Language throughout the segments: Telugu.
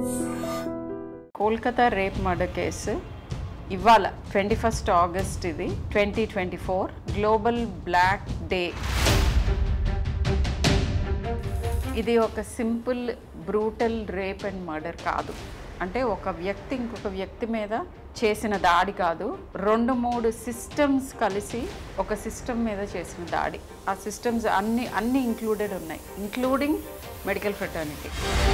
కోల్కతా రేప్ మర్డర్ కేసు ఇవాళ ట్వంటీ ఫస్ట్ ఆగస్ట్ ఇది twenty twenty four global black day ఇది ఒక simple brutal rape and murder కాదు అంటే ఒక వ్యక్తి ఇంకొక వ్యక్తి మీద చేసిన దాడి కాదు రెండు మూడు సిస్టమ్స్ కలిసి ఒక సిస్టమ్ మీద చేసిన దాడి ఆ సిస్టమ్స్ అన్ని అన్ని ఇంక్లూడెడ్ ఉన్నాయి including medical fraternity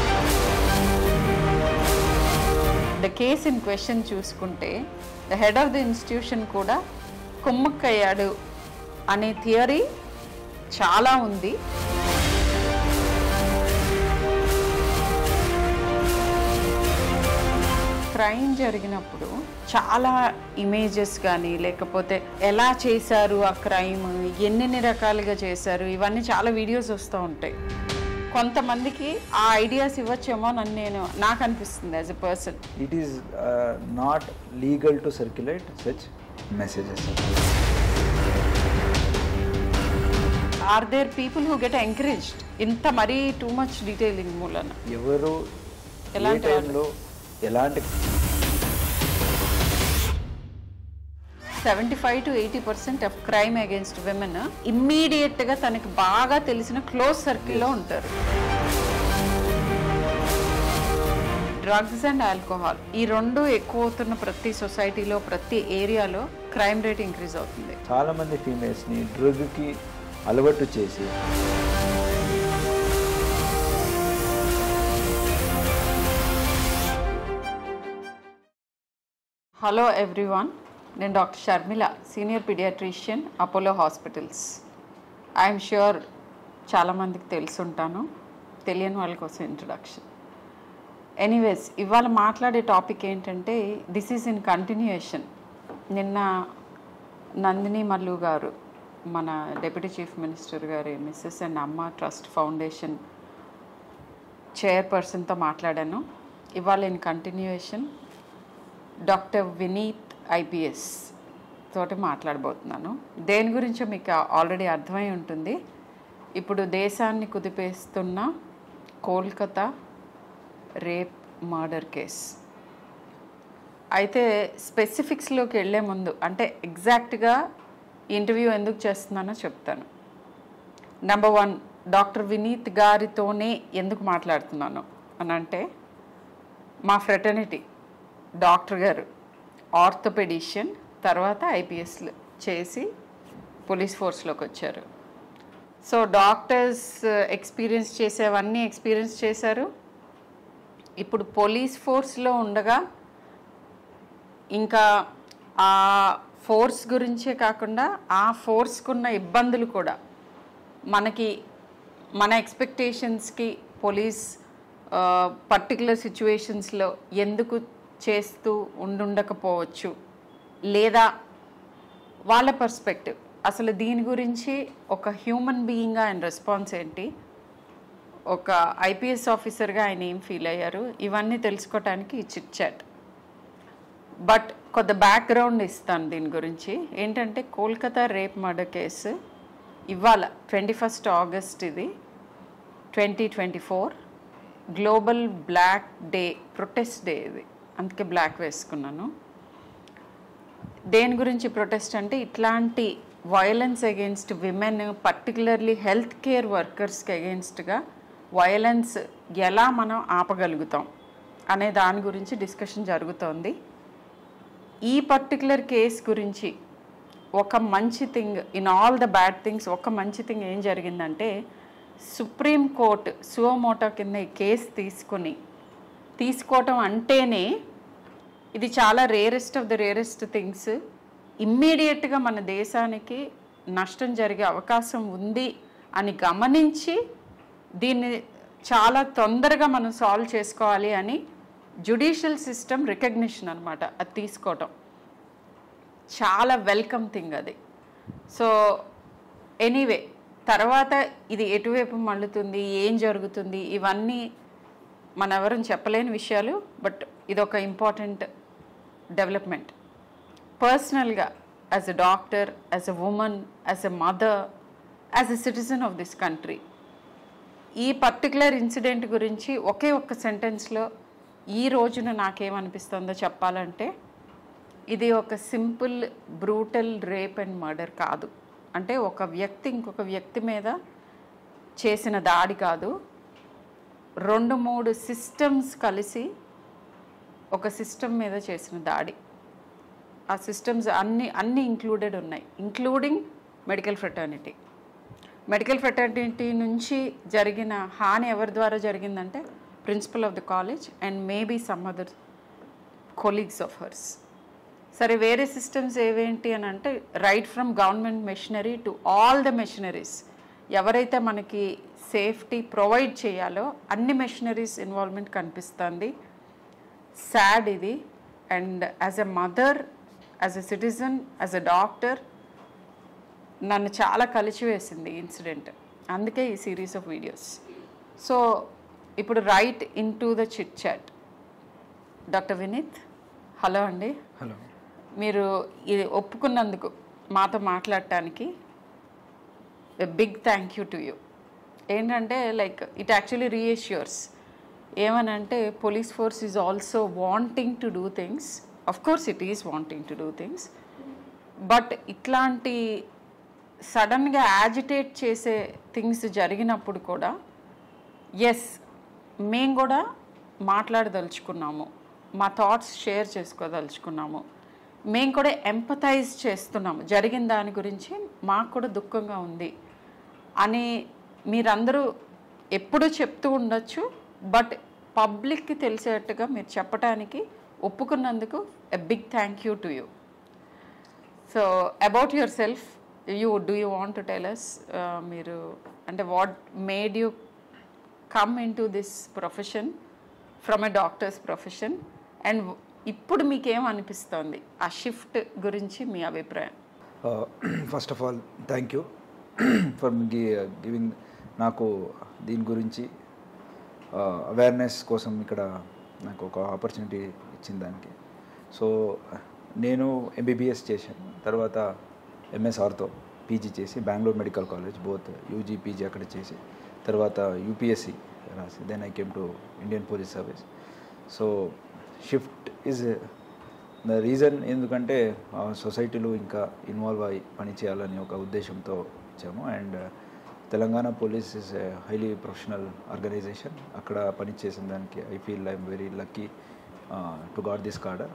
the case in question చూసుకుంటే the head of the institution కూడా కుమ్మక్కయ్యాడు అనే థియరీ చాలా ఉంది క్రైమ్ జరిగినప్పుడు చాలా ఇమేజెస్ కానీ లేకపోతే ఎలా చేశారు ఆ క్రైమ్ ఎన్నెన్ని రకాలుగా చేశారు ఇవన్నీ చాలా వీడియోస్ వస్తూ ఉంటాయి కొంతమందికి ఆ ఐడియాస్ ఇవ్వచ్చేమో నన్ను నేను నాకు అనిపిస్తుంది as a person it is uh, not legal to circulate such messages. Are there people who get encouraged ఇంత మరీ టూ మచ్ డీటెయిలింగ్ మూలన ఎవరు ఏ ఎలాంటి వాళ్ళు? టైంలో ఎలాంటి seventy five to eighty percent of crime against women ఇమ్మీడియట్గా తనకి బాగా తెలిసిన క్లోజ్ సర్కిల్లో ఉంటారు డ్రగ్స్ అండ్ ఆల్కహాల్ ఈ రెండు ఎక్కువ అవుతున్న ప్రతి సొసైటీలో ప్రతి ఏరియాలో క్రైమ్ రేట్ ఇంక్రీజ్ అవుతుంది చాలా మంది ఫీమేల్స్ని డ్రగ్కి అలవాటు చేసి హలో ఎవ్రీవన్ నేను doctor Sharmila senior pediatrician Apollo hospitals I'm sure చాలామందికి తెలుసుంటాను తెలియని వాళ్ళ కోసం ఇంట్రడక్షన్ ఎనీవేస్ ఇవాళ మాట్లాడే టాపిక్ ఏంటంటే దిస్ ఈజ్ ఇన్ కంటిన్యూయేషన్ నిన్న నందిని మల్లు గారు మన డెప్యూటీ చీఫ్ మినిస్టర్ గారి Mrs and Amma trust foundation చైర్పర్సన్తో మాట్లాడాను ఇవాళ in continuation doctor Vineet IPS తోటి మాట్లాడబోతున్నాను దేని గురించో మీకు ఆల్రెడీ అర్థమై ఉంటుంది ఇప్పుడు దేశాన్ని కుదిపేస్తున్న కోల్కతా రేప్ మర్డర్ కేస్ అయితే స్పెసిఫిక్స్లోకి వెళ్ళే ముందు అంటే ఎగ్జాక్ట్గా ఇంటర్వ్యూ ఎందుకు చేస్తున్నానో చెప్తాను నెంబర్ వన్ డాక్టర్ వినీత్ గారితోనే ఎందుకు మాట్లాడుతున్నాను అని అంటే మా ఫ్రెటర్నిటీ డాక్టర్ గారు ఆర్థోపెడిషియన్ తర్వాత ఐపీఎస్లు చేసి పోలీస్ ఫోర్స్లోకి వచ్చారు సో డాక్టర్స్ ఎక్స్పీరియన్స్ చేసేవన్నీ ఎక్స్పీరియన్స్ చేశారు ఇప్పుడు పోలీస్ ఫోర్స్లో ఉండగా ఇంకా ఆ ఫోర్స్ గురించే కాకుండా ఆ ఫోర్స్కున్న ఇబ్బందులు కూడా మనకి మన ఎక్స్పెక్టేషన్స్కి పోలీస్ పర్టికులర్ సిచ్యువేషన్స్లో ఎందుకు చేస్తూ ఉండుండకపోవచ్చు లేదా వాళ్ళ పర్స్పెక్టివ్ అసలు దీని గురించి ఒక హ్యూమన్ బీయింగ్గా ఆయన రెస్పాన్స్ ఏంటి ఒక ఐపీఎస్ ఆఫీసర్గా ఆయన ఏం ఫీల్ అయ్యారు ఇవన్నీ తెలుసుకోవటానికి ఈ చిట్ చాట్ బట్ కొద్ది బ్యాక్గ్రౌండ్ ఇస్తాను దీని గురించి ఏంటంటే కోల్కతా రేప్ మర్డర్ కేసు ఇవాళ ట్వంటీ ఫస్ట్ ఆగస్ట్ ఇది twenty twenty four global black day protest day ఇది అందుకే బ్లాక్ వేసుకున్నాను దేని గురించి ప్రొటెస్ట్ అంటే ఇట్లాంటి violence against women particularly health care వర్కర్స్కి అగేన్స్ట్గా వయలెన్స్ ఎలా మనం ఆపగలుగుతాం అనే దాని గురించి డిస్కషన్ జరుగుతోంది ఈ పర్టికులర్ కేస్ గురించి ఒక మంచి thing in all the bad things ఒక మంచి థింగ్ ఏం జరిగిందంటే సుప్రీం కోర్ట్ సువమోటో కింద ఈ కేసు తీసుకొని తీసుకోవటం అంటేనే ఇది చాలా rarest of the rarest things ఇమ్మీడియట్గా మన దేశానికి నష్టం జరిగే అవకాశం ఉంది అని గమనించి దీన్ని చాలా తొందరగా మనం సాల్వ్ చేసుకోవాలి అని జుడిషియల్ సిస్టమ్ రికగ్నిషన్ అనమాట అది తీసుకోవటం చాలా వెల్కమ్ థింగ్ అది సో ఎనీవే తర్వాత ఇది ఎటువైపు మళ్ళుతుంది ఏం జరుగుతుంది ఇవన్నీ మన ఎవరం చెప్పలేని విషయాలు బట్ ఇది ఒక ఇంపార్టెంట్ డెవలప్మెంట్ పర్సనల్గా as a doctor as a woman as a mother as a citizen of this country ఈ పర్టికులర్ ఇన్సిడెంట్ గురించి ఒకే ఒక్క సెంటెన్స్లో ఈ రోజున నాకేమనిపిస్తుందో చెప్పాలంటే ఇది ఒక simple brutal rape and murder కాదు అంటే ఒక వ్యక్తి ఇంకొక వ్యక్తి మీద చేసిన దాడి కాదు రెండు మూడు సిస్టమ్స్ కలిసి ఒక సిస్టమ్ మీద చేసిన దాడి ఆ సిస్టమ్స్ అన్ని అన్ని ఇంక్లూడెడ్ ఉన్నాయి including medical fraternity medical fraternity నుంచి జరిగిన హాని ఎవరి ద్వారా జరిగిందంటే principal of the college and maybe some other colleagues of hers సరే వేరే సిస్టమ్స్ ఏవేంటి అని అంటే right from government machinery to all the machineries ఎవరైతే మనకి సేఫ్టీ ప్రొవైడ్ చేయాలో అన్ని మెషినరీస్ ఇన్వాల్వ్మెంట్ కనిపిస్తుంది సాడ్ ఇది and as a mother as a citizen as a doctor నన్ను చాలా కలిచివేసింది ఇన్సిడెంట్ అందుకే ఈ సిరీస్ ఆఫ్ వీడియోస్ సో ఇప్పుడు right in to the chit chat doctor Vineet hello అండి హలో మీరు ఇది ఒప్పుకున్నందుకు మాతో మాట్లాడటానికి big thank you to you ఏంటంటే లైక్ ఇట్ యాక్చువల్లీ రీఎష్యూర్స్ ఏమనంటే police force is also wanting to do things of course it is wanting to do things but ఇట్లాంటి సడన్గా యాజిటేట్ చేసే థింగ్స్ జరిగినప్పుడు కూడా ఎస్ మేము కూడా మాట్లాడదలుచుకున్నాము మా థాట్స్ షేర్ చేసుకోదలుచుకున్నాము మేము కూడా ఎంపథైజ్ చేస్తున్నాము జరిగిన దాని గురించి మాకు కూడా దుఃఖంగా ఉంది అని మీరందరూ ఎప్పుడూ చెప్తూ ఉండొచ్చు బట్ పబ్లిక్కి తెలిసేట్టుగా మీరు చెప్పడానికి ఒప్పుకున్నందుకు a big thank you to you so about yourself you do you want to tell us మీరు అంటే what made you come in to this profession from a doctors profession and ఇప్పుడు మీకేం అనిపిస్తోంది ఆ షిఫ్ట్ గురించి మీ అభిప్రాయం first of all thank you for giving నాకు దీని గురించి అవేర్నెస్ కోసం ఇక్కడ నాకు ఒక ఆపర్చునిటీ ఇచ్చిన దానికి సో నేను ఎంబీబీఎస్ చేశాను తర్వాత ఎంఎస్ ఆర్తో పీజీ చేసి Bengaluru medical college both UG PG అక్కడ చేసి తర్వాత యూపీఎస్సి రాసి then I came to Indian police service so shift is the reason ఎందుకంటే సొసైటీలో ఇంకా ఇన్వాల్వ్ అయ్యి పని చేయాలని ఒక ఉద్దేశంతో వచ్చాము and Telangana police is a highly professional organisation అక్కడ పని చేసిన దానికి I feel I'm very lucky to got this cadre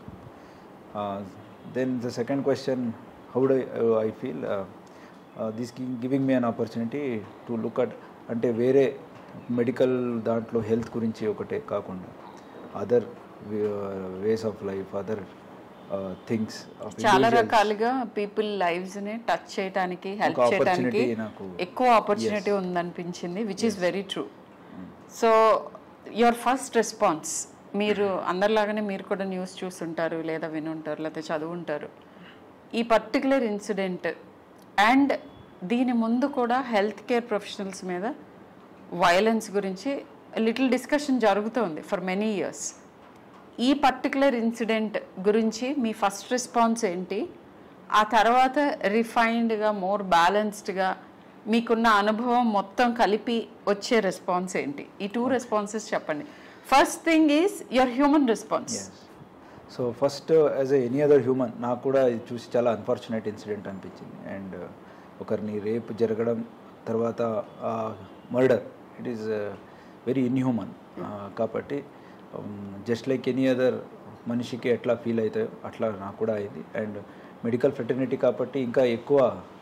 then the second question how do I feel this giving me an opportunity to look at అంటే వేరే మెడికల్ దాంట్లో హెల్త్ గురించి ఒకటే కాకుండా other ways of life other things చాలా రకాలుగా పీపుల్ లైవ్స్ ని టచ్ చేయడానికి హెల్ప్ ఒక చేయడానికి opportunity నాకు- ఎక్కువ opportunity ఉందనిపించింది which is very true so your first response మీరు అందరిలాగానే మీరు కూడా న్యూస్ చూస్తుంటారు లేదా వినుంటారు లేదా చదువుంటారు ఈ పర్టికులర్ ఇన్సిడెంట్ అండ్ దీని ముందు కూడా హెల్త్ కేర్ ప్రొఫెషనల్స్ మీద వైలెన్స్ గురించి లిటిల్ డిస్కషన్ జరుగుతోంది ఫర్ మెనీ ఇయర్స్ ఈ పర్టికులర్ ఇన్సిడెంట్ గురించి మీ ఫస్ట్ రెస్పాన్స్ ఏంటి ఆ తర్వాత రిఫైన్డ్గా మోర్ బ్యాలెన్స్డ్గా మీకున్న అనుభవం మొత్తం కలిపి వచ్చే రెస్పాన్స్ ఏంటి ఈ టూ రెస్పాన్సెస్ చెప్పండి first thing is your human response so first as a any other human నాకు కూడా ఇది చూసి చాలా అన్ఫార్చునేట్ ఇన్సిడెంట్ అనిపించింది అండ్ ఒకరిని రేప్ జరగడం తర్వాత murder it is very inhuman కాబట్టి జస్ట్ లైక్ ఎనీ అదర్ మనిషికి ఎట్లా ఫీల్ అవుతాయో అట్లా నాకు కూడా అయింది అండ్ మెడికల్ ఫెటర్నిటీ కాబట్టి ఇంకా ఎక్కువ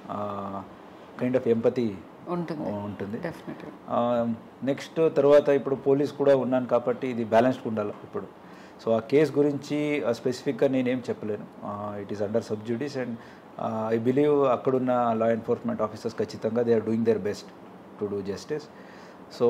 కైండ్ ఆఫ్ ఎంపతి ఉంటుంది ఉంటుంది డెఫినెట్లీ నెక్స్ట్ తర్వాత ఇప్పుడు పోలీస్ కూడా ఉన్నాను కాబట్టి ఇది బ్యాలెన్స్డ్ ఉండాలి ఇప్పుడు సో ఆ కేస్ గురించి స్పెసిఫిక్గా నేనేం చెప్పలేను it is under sub judice and I believe అక్కడున్న లా ఎన్ఫోర్స్మెంట్ ఆఫీసర్స్ ఖచ్చితంగా they are doing their best to do justice so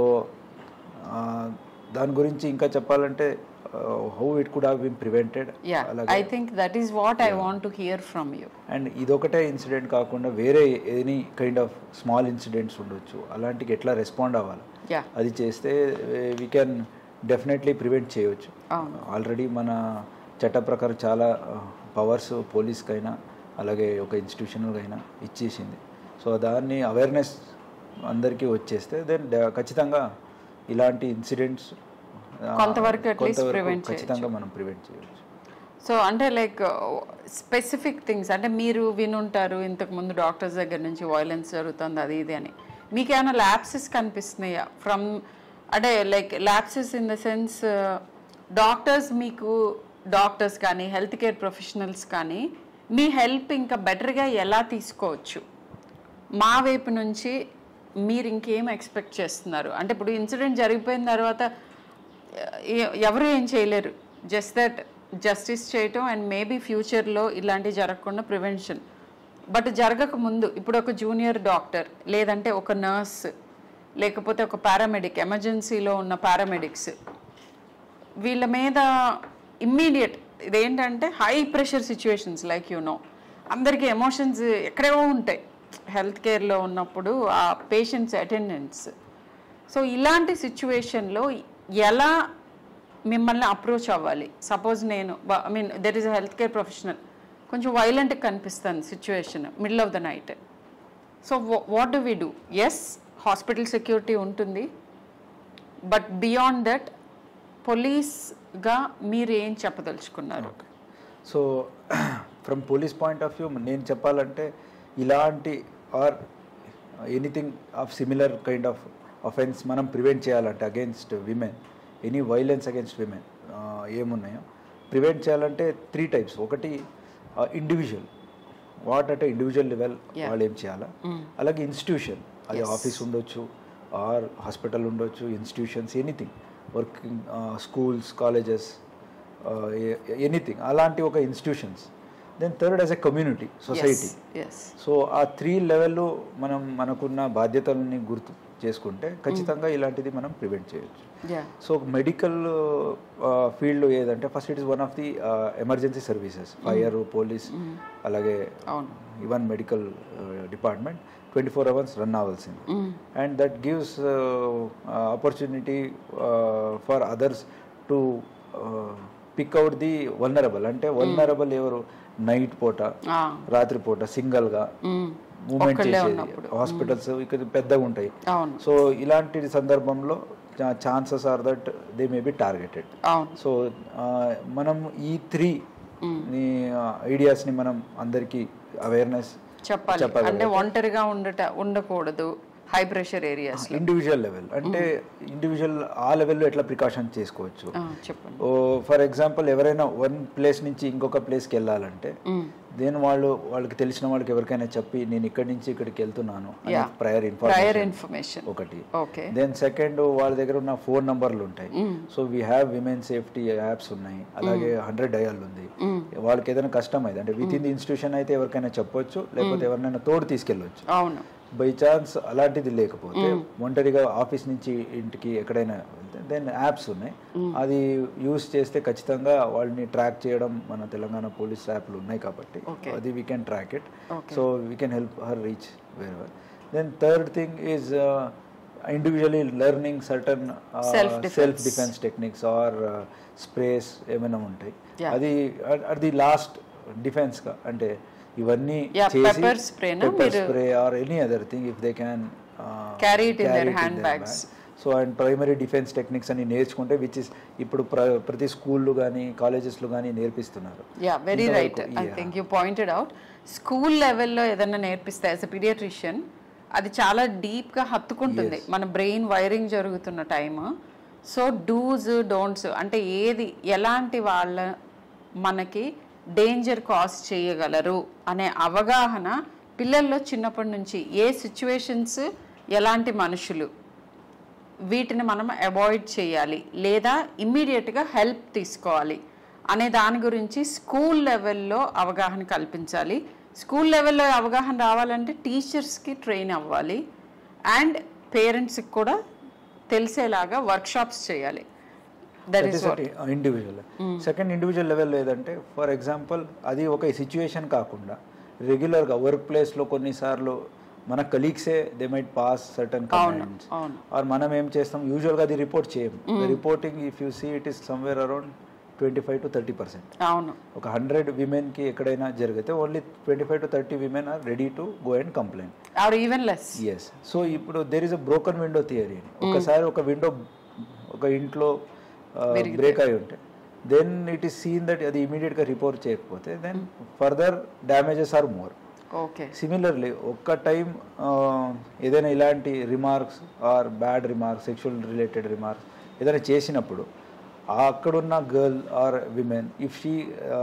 దాని గురించి ఇంకా చెప్పాలంటే how it could have been prevented ya I think that is what I want to hear from you and ఇదొకటే ఇన్సిడెంట్ కాకుండా వేరే any kind of small incidents ఉండొచ్చు అలాంటికి ఎట్లా రెస్పాండ్ అవ్వాలి యా అది చేస్తే వీ క్యాన్ డెఫినెట్లీ ప్రివెంట్ చేయవచ్చు అవును. ఆల్రెడీ మన చట్ట ప్రకారం చాలా పవర్స్ పోలీస్కైనా అలాగే ఒక ఇన్స్టిట్యూషన్కైనా ఇచ్చేసింది సో దాన్ని అవేర్నెస్ అందరికీ వచ్చేస్తే దెన్ ఖచ్చితంగా ఇలాంటి ఇన్సిడెంట్స్ ఆ, కొంతవరకు at least కొంతవరకు prevent ఖచ్చితంగా మనం ప్రివెంట్ చేయవచ్చు సో అంటే లైక్ స్పెసిఫిక్ థింగ్స్ అంటే మీరు వినుంటారు ఇంతకుముందు డాక్టర్స్ దగ్గర నుంచి వైలెన్స్ జరుగుతుంది అది ఇది అని మీకు ఏమైనా ల్యాప్సెస్ కనిపిస్తున్నాయా ఫ్రమ్ అంటే like lapses in the sense doctors మీకు డాక్టర్స్ కానీ హెల్త్ కేర్ ప్రొఫెషనల్స్ కానీ మీ హెల్ప్ ఇంకా బెటర్గా ఎలా తీసుకోవచ్చు మా వైపు నుంచి మీరు ఇంకేం ఎక్స్పెక్ట్ చేస్తున్నారు అంటే ఇప్పుడు ఇన్సిడెంట్ జరిగిపోయిన తర్వాత ఎ- ఎవరు ఏం చేయలేరు జస్ట్ దట్ జస్టిస్ చేయటం అండ్ మేబీ ఫ్యూచర్లో ఇలాంటివి జరగకుండా ప్రివెన్షన్ బట్ జరగక ముందు ఇప్పుడు ఒక జూనియర్ డాక్టర్ లేదంటే ఒక నర్స్ లేకపోతే ఒక పారామెడిక్ ఎమర్జెన్సీలో ఉన్న పారామెడిక్స్ వీళ్ళ మీద ఇమ్మీడియట్ ఇదేంటంటే high pressure situations like you know అందరికీ ఎమోషన్స్ ఎక్కడేవో ఉంటాయి హెల్త్ కేర్లో ఉన్నప్పుడు ఆ పేషెంట్స్ అటెండెన్స్ సో ఇలాంటి సిచ్యువేషన్లో ఎలా మిమ్మల్ని అప్రోచ్ అవ్వాలి సపోజ్ నేను I mean there is a health care professional కొంచెం వైలెంట్గా కనిపిస్తుంది situation middle of the night so what do we do yes hospital security ఉంటుంది బట్ బియాండ్ దట్ పోలీస్గా మీరు ఏం చెప్పదలుచుకున్నారు so from police point of view నేను చెప్పాలంటే ఇలాంటి or anything of similar kind of offence మనం ప్రివెంట్ చేయాలంటే against women any violence against women ఏమున్నాయో ప్రివెంట్ చేయాలంటే త్రీ టైప్స్ ఒకటి ఇండివిజువల్ వాట్ అంటే ఇండివిజువల్ లెవెల్ Yeah. వాళ్ళు ఏం చేయాలా అలాగే ఇన్స్టిట్యూషన్ అది ఆఫీస్ ఉండొచ్చు ఆర్ హాస్పిటల్ ఉండొచ్చు institutions anything working schools colleges anything అలాంటి ఒక institutions then third as a community society yes so ఆ త్రీ లెవెల్లో మనం మనకున్న బాధ్యతలని గుర్తు చేసుకుంటే ఖచ్చితంగా ఇలాంటిది మనం ప్రివెంట్ చేయొచ్చు యా సో మెడికల్ ఫీల్డ్ ఏదంటే first it is one of the emergency services fire police అలాగే అవును even medical department twenty four hours run అవ్వాల్సింది and that gives opportunity for others to pick out the vulnerable అంటే వల్నరబుల్ ఎవరు నైట్ పూట రాత్రిపూట సింగల్గా మూమెంట్ ఒక్కళ్ళే చేసేది ఉన్నప్పుడు. హాస్పిటల్స్ ఇక్కడ పెద్దగా ఉంటాయి అవును సో ఇలాంటి సందర్భంలో chances are that they may be targeted అవును సో మనం ఈ త్రీ ఐడియాస్ని మనం అందరికీ అవేర్నెస్ చెప్పాలి చెప్పాలి. అంటే ఒంటరిగా ఉండట ఉండకూడదు high pressure areas individual level అంటే ఇండివిజువల్ ఆ లెవెల్లో ఎట్లా ప్రికాషన్ చేసుకోవచ్చు చెప్పండి ఓ ఫర్ ఎగ్జాంపుల్ ఎవరైనా వన్ ప్లేస్ నుంచి ఇంకొక ప్లేస్కి వెళ్ళాలంటే దెన్ వాళ్ళు వాళ్ళకి తెలిసిన వాళ్ళకి ఎవరికైనా చెప్పి నేను ఇక్కడి నుంచి ఇక్కడికి వెళ్తున్నాను Yeah. Prior prior information information ఒకటి ఓకే దెన్ సెకండ్ వాళ్ళ దగ్గర ఉన్న ఫోన్ నంబర్లు ఉంటాయి so we have women safety apps ఉన్నాయి అలాగే హండ్రెడ్ డయల్ ఉంది వాళ్ళకి ఏదైనా కష్టం అయితే అంటే విత్ ఇన్ ది ఇన్స్టిట్యూషన్ అయితే ఎవరికైనా చెప్పొచ్చు లేకపోతే ఎవరినైనా తోడు తీసుకెళ్ళొచ్చు అవును బై ఛాన్స్ అలాంటిది లేకపోతే ఒంటరిగా ఆఫీస్ నుంచి ఇంటికి ఎక్కడైనా వెళ్తే దెన్ యాప్స్ ఉన్నాయి అది యూస్ చేస్తే ఖచ్చితంగా వాళ్ళని ట్రాక్ చేయడం మన తెలంగాణ పోలీస్ యాప్లు ఉన్నాయి కాబట్టి Okay. అది we can track it Okay. So we can help her reach very well then third thing is individually learning certain Self-defense. Self defence techniques or sprays ఏమైనా ఉంటాయి Yeah. అది అది లాస్ట్ డిఫెన్స్గా అంటే ఇవన్నీ Yeah, చేసి pepper spray నా pepper మీరు- spray or any other thing if they can uh, Carry it in their carry handbags. bag. So and primary defence techniques అని నేర్చుకుంటే విచ్ ఇస్ ఇప్పుడు ప్ర- ప్రతి స్కూళ్ళు కానీ కాలేజెస్లో కానీ నేర్పిస్తున్నారు యా వెరీ రైట్ ఇంతవరకు, I yeah. Think you pointed out school లెవెల్లో ఏదైనా నేర్పిస్తే యాజ్ అ పీడియాట్రిషియన్ అది చాలా డీప్గా హత్తుకుంటుంది మన బ్రెయిన్ వైరింగ్ జరుగుతున్న టైమ్ సో డూస్ డోంట్స్ అంటే ఏది ఎలాంటి వాళ్ళ మనకి డేంజర్ కాజ్ చేయగలరు అనే అవగాహన పిల్లల్లో చిన్నప్పటి నుంచి ఏ సిచ్యువేషన్స్ ఎలాంటి మనుషులు వీటిని మనం అవాయిడ్ చేయాలి లేదా ఇమ్మీడియట్గా హెల్ప్ తీసుకోవాలి అనే దాని గురించి స్కూల్ లెవెల్లో అవగాహన కల్పించాలి స్కూల్ లెవెల్లో అవగాహన రావాలంటే టీచర్స్కి ట్రైన్ అవ్వాలి అండ్ పేరెంట్స్కి కూడా తెలిసేలాగా వర్క్షాప్స్ చేయాలి that is individual second individual level ఏదంటే ఫర్ ఎగ్జాంపుల్ అది ఒక సిచ్యువేషన్ కాకుండా రెగ్యులర్గా వర్క్ ప్లేస్లో కొన్నిసార్లు మన కలీగ్సే they might pass certain commands అవును ఆర్ మనం ఏం చేస్తాం యూజువల్గా అది రిపోర్ట్ చేయం reporting if you see it is somewhere around twenty five to thirty percent అవును ఒక హండ్రెడ్ విమెన్కి ఎక్కడైనా జరిగితే only twenty five to thirty women are ready to go and complaint or even less yes so ఇప్పుడు there is a broken window theory ఒకసారి ఒక విండో ఒక ఇంట్లో బ్రేక్ అయి ఉంటే then it is seen that అది ఇమీడియట్గా రిపోర్ట్ చేయకపోతే then further damages or more okay similarly ఒక్క టైం ఏదైనా ఇలాంటి remarks or bad remarks sexual related remarks ఏదైనా చేసినప్పుడు ఆ అక్కడున్న girl or women if she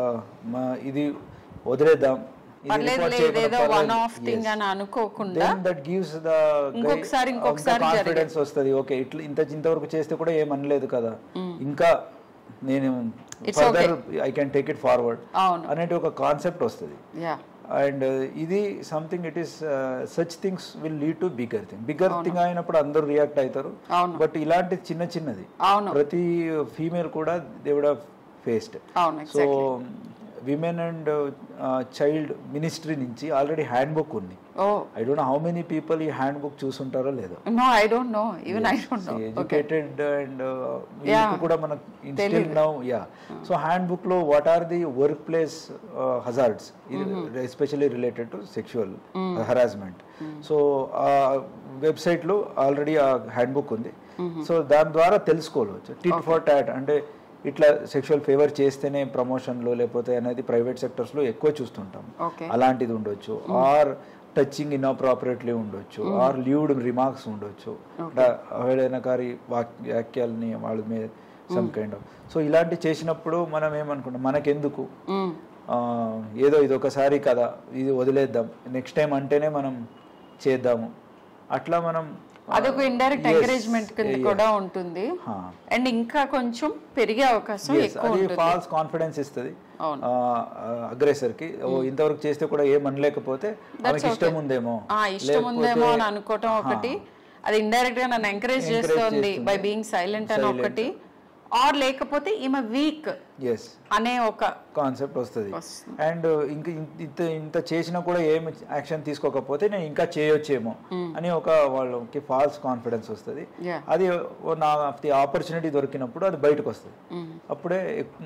ఇది వదిలేద్దాం ఇది పర్లేదు report లేదు చేయకుండా ఏదో వన్ పర్వాలేదు. Of thing Yes. అని అనుకోకుండా దెన్ దట్ గివ్స్ ద ఇంకొకసారి, ఇంకొకసారి కాన్ఫిడెన్స్ వస్తుంది ఓకే ఇట్లా ఇంత ఇంతవరకు చేస్తే కూడా ఏం అనలేదు కదా ఇంకా నేను It's further I can take it forward అవును అనేటి ఒక కాన్సెప్ట్ వస్తుంది యా అండ్ ఇది something it is such things will lead to bigger thing bigger thing అయినప్పుడు అందరూ రియాక్ట్ అవుతారు అవును బట్ ఇలాంటి చిన్న చిన్నది అవును ప్రతి ఫీమేల్ కూడా దేవుడ ఫేస్డ్ అవును so women and child ministry నుంచి ఆల్రెడీ హ్యాండ్ బుక్ ఉంది oh I don't know how many people ఈ హ్యాండ్ బుక్ చూసుంటారో లేదో no I don't know even I don't know educated and Yeah. కూడా మనకు still now yeah so hand book లో what are the work place hazards especially related to sexual harassment so ఆ వెబ్సైట్ లో ఆల్రెడీ ఆ హ్యాండ్ బుక్ ఉంది సో దాని ద్వారా తెలుసుకోవచ్చు టిట్ ఫర్ టాట్ అంటే ఇట్లా సెక్షువల్ ఫేవర్ చేస్తేనే ప్రమోషన్లో లేకపోతే అనేది ప్రైవేట్ సెక్టర్స్లో ఎక్కువ చూస్తుంటాం ఓకే అలాంటిది ఉండొచ్చు ఆర్ టచింగ్ ఇన్అప్రాపరేట్లీ ఉండొచ్చు ఆర్ లీవ్డ్ రిమార్క్స్ ఉండొచ్చు అవహేళనకారి వాక్ వ్యాఖ్యల్ని వాళ్ళ మీద సమ్ కైండ్ ఆఫ్ సో ఇలాంటి చేసినప్పుడు మనం ఏమనుకుంటాం మనకెందుకు ఆ, ఏదో ఇది ఒకసారి కదా ఇది వదిలేద్దాం నెక్స్ట్ టైం అంటేనే మనం చేద్దాము అట్లా మనం అదొక ఇండైరెక్ట్ Yes, ఎంకరేజ్మెంట్ కింద yeah. కూడా ఉంటుంది హా. అండ్ ఇంకా కొంచెం పెరిగే అవకాశం Yes, ఎక్కువ అది ఉంటుంది ఫాల్స్ కాన్ఫిడెన్స్ ఇస్తుంది అవును అగ్రెసర్ కి ఓ ఇంతవరకు చేస్తే కూడా ఏం అనలేకపోతే ఆమెకి ఇష్టం ఉందేమో ఆ ఇష్టం ఉందేమో అని అనుకోవటం ఒకటి అది ఇండైరెక్ట్ గా నన్ను ఎంకరేజ్ చేస్తోంది బై బీయింగ్ సైలెంట్ అని ఒకటి ఆర్ లేకపోతే ఈమె వీక్ ఎస్ అనే ఒక కాన్సెప్ట్ వస్తుంది వస్తుంది. అండ్ ఇంకా ఇన్- ఇంత ఇంత చేసినా కూడా ఏం యాక్షన్ తీసుకోకపోతే నేను ఇంకా చేయొచ్చేమో అని ఒక వాళ్ళకి ఫాల్స్ కాన్ఫిడెన్స్ వస్తుంది Yeah. అది ఓ నా ఆపర్చునిటీ దొరికినప్పుడు అది బయటకు వస్తుంది అప్పుడే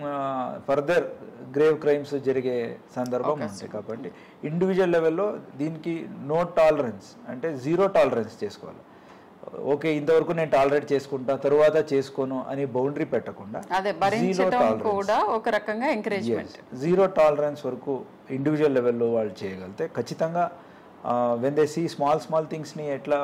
ఫర్దర్ గ్రేవ్ క్రైమ్స్ జరిగే సందర్భం ఉంటాయి కాబట్టి ఇండివిజువల్ లెవెల్లో దీనికి నో టాలరెన్స్ అంటే జీరో టాలరెన్స్ చేసుకోవాలి ఓకే ఇంతవరకు నేను టాలరేట్ చేసుకుంటా తరువాత చేసుకోను అని బౌండరీ పెట్టకుండా అదే zero భరించడం tolerance. కూడా ఒక రకంగా ఎంకరేజ్మెంట్ జీరో టాలరెన్స్ వరకు ఇండివిజువల్ లెవెల్లో వాళ్ళు చేయగలిగితే ఖచ్చితంగా when they see small small థింగ్స్ని ఎట్లా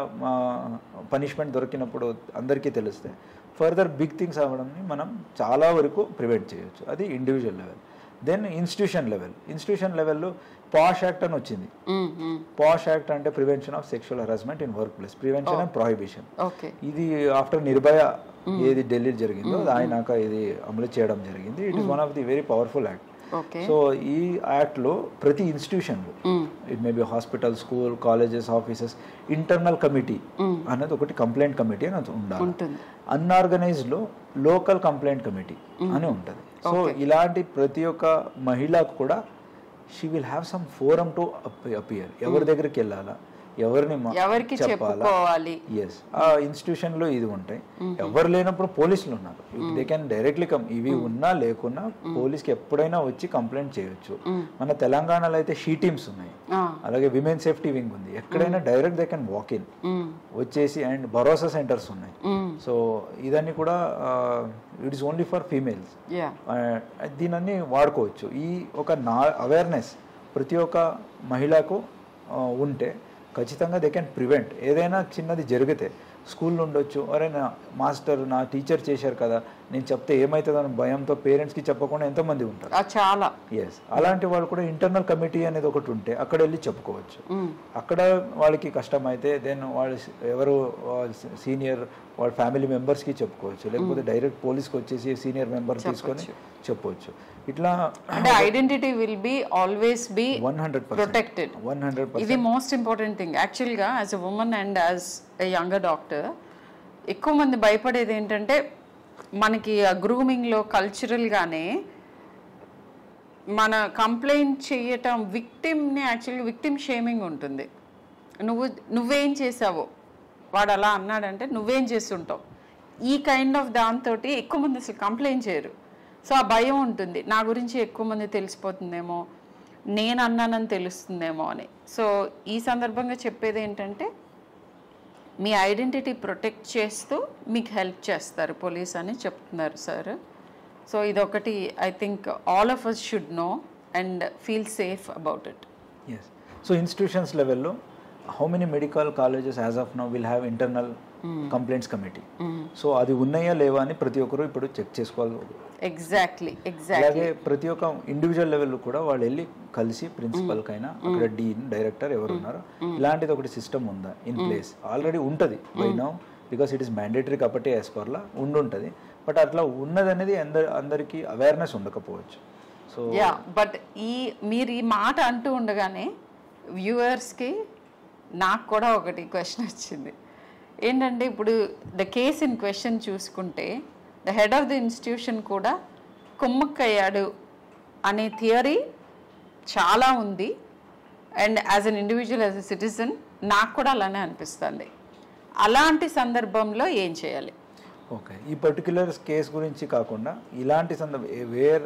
పనిష్మెంట్ దొరికినప్పుడు అందరికీ తెలిస్తే ఫర్దర్ బిగ్ థింగ్స్ అవ్వడంని మనం చాలా వరకు ప్రివెంట్ చేయొచ్చు అది individual level then institution level institution లెవెల్లో పాష్ యాక్ట్ అని వచ్చింది పాష్ యాక్ట్ అంటే prevention of sexual harassment in work place prevention and prohibition okay ఇది ఆఫ్టర్ నిర్భయ ఏది ఢిల్లీలో జరిగిందో అది ఆయనాక ఇది అమలు చేయడం జరిగింది it is one of the very powerful act okay so ఈ యాక్ట్లో ప్రతి ఇన్స్టిట్యూషన్లో it may be hospital school colleges offices internal committee అనేది ఒకటి కంప్లైంట్ కమిటీ అని ఉండాలి ఉంటుంది అన్ఆర్గనైజ్డ్లో లోకల్ కంప్లైంట్ కమిటీ అని ఉంటుంది సో ఇలాంటి ప్రతి ఒక్క మహిళకు కూడా she will have some forum to appear ఎవరి దగ్గరికి వెళ్ళాలా ఎవరిని మ- ఎవరికి చెప్పాలా చెప్పుకోవాలి ఎస్ ఆ ఇన్స్టిట్యూషన్ లో ఇది ఉంటాయి ఎవరు లేనప్పుడు పోలీసులు ఉన్నారు దే కెన్ డైరెక్ట్లీ కమ్ ఇవి ఉన్నా లేకున్నా పోలీస్కి ఎప్పుడైనా వచ్చి కంప్లైంట్ చేయొచ్చు మన తెలంగాణలో అయితే షీ టీమ్స్ ఉన్నాయి ఆ, అలాగే విమెన్ సేఫ్టీ వింగ్ ఉంది ఎక్కడైనా direct they can walk in hmm, వచ్చేసి అండ్ భరోసా సెంటర్స్ ఉన్నాయి మ్, సో ఇదన్నీ కూడా it is only for females yeah దీనన్నీ వాడుకోవచ్చు ఈ ఒక నా అవేర్నెస్ ప్రతి ఒక్క మహిళకు ఆ, ఉంటే ఖచ్చితంగా దే కెన్ ప్రివెంట్ ఏదైనా చిన్నది జరిగితే స్కూల్లో ఉండొచ్చు అరే నా మాస్టర్ నా టీచర్ చేశారు కదా నేను చెప్తే ఏమవుతుందని భయంతో పేరెంట్స్కి చెప్పకుండా ఎంతోమంది ఉంటారు ఆ, చాలా ఎస్ అలాంటి వాళ్ళు కూడా ఇంటర్నల్ కమిటీ అనేది ఒకటి ఉంటే అక్కడ వెళ్ళి చెప్పుకోవచ్చు మ్, అక్కడ వాళ్ళకి కష్టం అయితే దెన్ వాళ్ళు ఎవరు సీనియర్ వాళ్ళ ఫ్యామిలీ మెంబర్స్కి చెప్పుకోవచ్చు లేకపోతే డైరెక్ట్ పోలీస్కి వచ్చేసి సీనియర్ మెంబర్ తీసుకొని చెప్పవచ్చు ఇట్లా అంటే identity will be always be one hundred protected one hundred ఇది మోస్ట్ ఇంపార్టెంట్ థింగ్ యాక్చువల్గా as a women and as a younger doctor ఎక్కువ మంది భయపడేది ఏంటంటే మనకి ఆ గ్రూమింగ్లో కల్చరల్గానే మన కంప్లైంట్ చేయటం విక్టిమ్ని యాక్చువల్గా విక్టిమ్ షేమింగ్ ఉంటుంది నువ్వు నువ్వేం చేసావో వాడు అలా అన్నాడంటే నువ్వేం చేస్తుంటావు ఈ కైండ్ ఆఫ్ దాంతో ఎక్కువ మంది అసలు కంప్లైంట్ చేయరు సో ఆ భయం ఉంటుంది నా గురించి ఎక్కువ మంది తెలిసిపోతుందేమో నేను అన్నానని తెలుస్తుందేమో అని సో ఈ సందర్భంగా చెప్పేది ఏంటంటే మీ ఐడెంటిటీ ప్రొటెక్ట్ చేస్తూ మీకు హెల్ప్ చేస్తారు పోలీస్ అని చెప్తున్నారు సార్ సో ఇదొకటి I think all of us should know and feel safe about it yes so institutions లెవెల్లో how many medical colleges as of now will have internal complaints committee so అది ఉన్నాయా లేవా అని ప్రతి ఒక్కరు ఇప్పుడు చెక్ చేసుకోవాలి ఎగ్జాక్ట్లీ ఎగ్జాక్ట్లీ అలాగే ప్రతి ఒక్క ఇండివిజువల్ లెవెల్ కూడా వాళ్ళు వెళ్ళి కలిసి ప్రిన్సిపల్ కైనా అక్కడ డీన్ డైరెక్టర్ ఎవరు ఉన్నారో ఇలాంటిది ఒకటి సిస్టమ్ ఉందా ఇన్ ప్లేస్ ఆల్రెడీ ఉంటుంది by now because it is mandatory కాబట్టి యాజ్ పర్లా ఉండుంటుంది బట్ అట్లా ఉన్నది అనేది అందరి అందరికీ అవేర్నెస్ ఉండకపోవచ్చు సో యా బట్ ఈ మీరు ఈ మాట అంటూ ఉండగానే వ్యూవర్స్కి నాకు కూడా ఒకటి క్వశ్చన్ వచ్చింది ఏంటంటే ఇప్పుడు ద కేస్ ఇన్ క్వశ్చన్ చూసుకుంటే the head of the institution కూడా కుమ్మక్కయ్యాడు అనే థియరీ చాలా ఉంది and as an individual as a citizen నాకు కూడా అలానే అనిపిస్తుంది అలాంటి సందర్భంలో ఏం చేయాలి ఓకే ఈ పర్టికులర్ కేస్ గురించి కాకుండా ఇలాంటి సందర్భ వేర్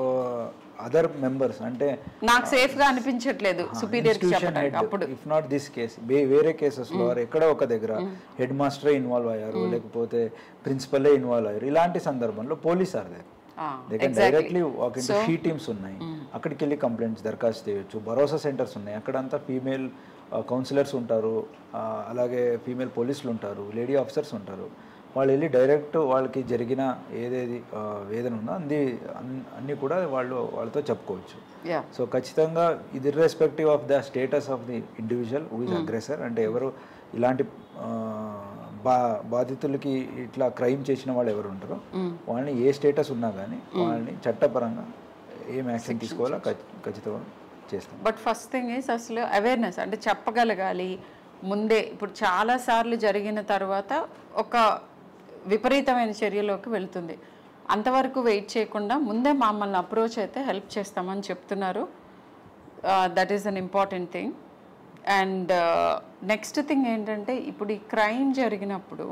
అదర్ మెంబర్స్ అంటే నాకు సేఫ్గా అనిపించట్లేదు సుపీరియర్ చెప్పడానికి అప్పుడు ఇఫ్ నాట్ దిస్ కేస్ వేరే కేసెస్ లో ఎక్కడ ఒక దగ్గర హెడ్ మాస్టరే ఇన్వాల్వ్ అయ్యారు లేకపోతే ప్రిన్సిపలే ఇన్వాల్వ్ అయ్యారు ఇలాంటి సందర్భంలో police are there ah, they can directly walk in she teams ఉన్నాయి అక్కడికి వెళ్ళి కంప్లైంట్స్ దరఖాస్తు చేయొచ్చు భరోసా సెంటర్స్ ఉన్నాయి అక్కడంతా ఫీమేల్ కౌన్సిలర్స్ ఉంటారు ఆ, అలాగే ఫీమేల్ పోలీసులు ఉంటారు లేడీ ఆఫీసర్స్ ఉంటారు వాళ్ళు వెళ్ళి డైరెక్ట్ వాళ్ళకి జరిగిన ఏదేది ఆ, వేదన ఉందో అన్ని అన్- అన్నీ కూడా వాళ్ళు వాళ్ళతో చెప్పుకోవచ్చు యా సో ఖచ్చితంగా ఇది irrespective of the status of the individual who is aggressor అంటే ఎవరు ఇలాంటి ఆ, బా బాధితులకి ఇట్లా క్రైమ్ చేసిన వాళ్ళు ఎవరు ఉంటారో వాళ్ళని ఏ స్టేటస్ ఉన్నా కానీ వాళ్ళని చట్టపరంగా ఏం యాక్షన్ తీసుకోవాలో ఖచ్చి- ఖచ్చితంగా చేస్తాం బట్ ఫస్ట్ థింగ్ ఈస్ అసలు అవేర్నెస్ అంటే చెప్పగలగాలి ముందే ఇప్పుడు చాలా సార్లు జరిగిన తర్వాత ఒక విపరీతమైన చర్యలోకి వెళ్తుంది అంతవరకు వెయిట్ చేయకుండా ముందే మమ్మల్ని అప్రోచ్ అయితే హెల్ప్ చేస్తామని చెప్తున్నారు that is an important thing and next thing ఏంటంటే ఇప్పుడు ఈ క్రైమ్ జరిగినప్పుడు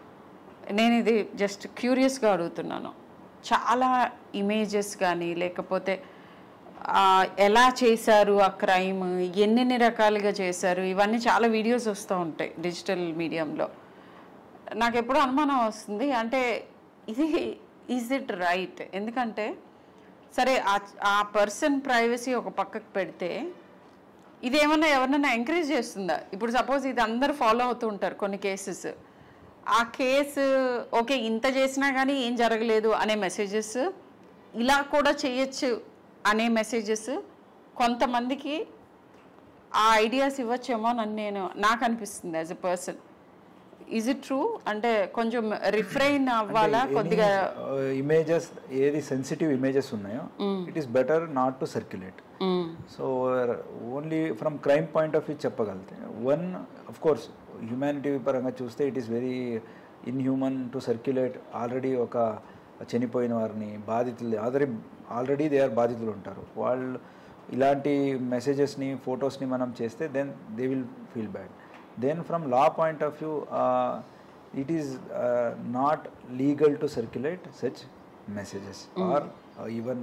నేను ఇది జస్ట్ క్యూరియస్గా అడుగుతున్నాను చాలా ఇమేజెస్ కానీ లేకపోతే ఆ, ఎలా చేశారు ఆ క్రైమ్ ఎన్నెన్ని రకాలుగా చేశారు ఇవన్నీ చాలా వీడియోస్ వస్తూ ఉంటాయి డిజిటల్ మీడియంలో నాకు ఎప్పుడు అనుమానం వస్తుంది అంటే ఇది ఈజ్ ఇట్ రైట్ ఎందుకంటే సరే ఆ- ఆ పర్సన్ ప్రైవసీ ఒక పక్కకు పెడితే ఇది ఏమన్నా ఎవరినైనా ఎంకరేజ్ చేస్తుందా ఇప్పుడు సపోజ్ ఇది అందరు ఫాలో అవుతూ ఉంటారు కొన్ని కేసెస్ ఆ కేసు ఓకే ఇంత చేసినా కానీ ఏం జరగలేదు అనే మెసేజెస్ ఇలా కూడా చేయొచ్చు అనే మెసేజెస్ కొంతమందికి ఆ ఐడియాస్ ఇవ్వచ్చేమో అని నేను నాకు అనిపిస్తుంది as a person is it true అంటే కొంచెం రిఫ్రైన్ అవ్వాలా కొద్దిగా ఇమేజెస్ ఏది సెన్సిటివ్ ఇమేజెస్ ఉన్నాయో it is better not to circulate hmm. So only from crime point of view చెప్పగలితే వన్ అఫ్ కోర్స్ హ్యుమానిటీ పరంగా చూస్తే it is very inhuman to circulate already ఒక చనిపోయిన వారిని బాధితులు ఆల్రెడీ ఆల్రెడీ దే ఆర్ బాధితులు ఉంటారు వాళ్ళు ఇలాంటి మెసేజెస్ని ఫొటోస్ని మనం చేస్తే then they will feel bad then from law point of view it is not legal to circulate such messages or even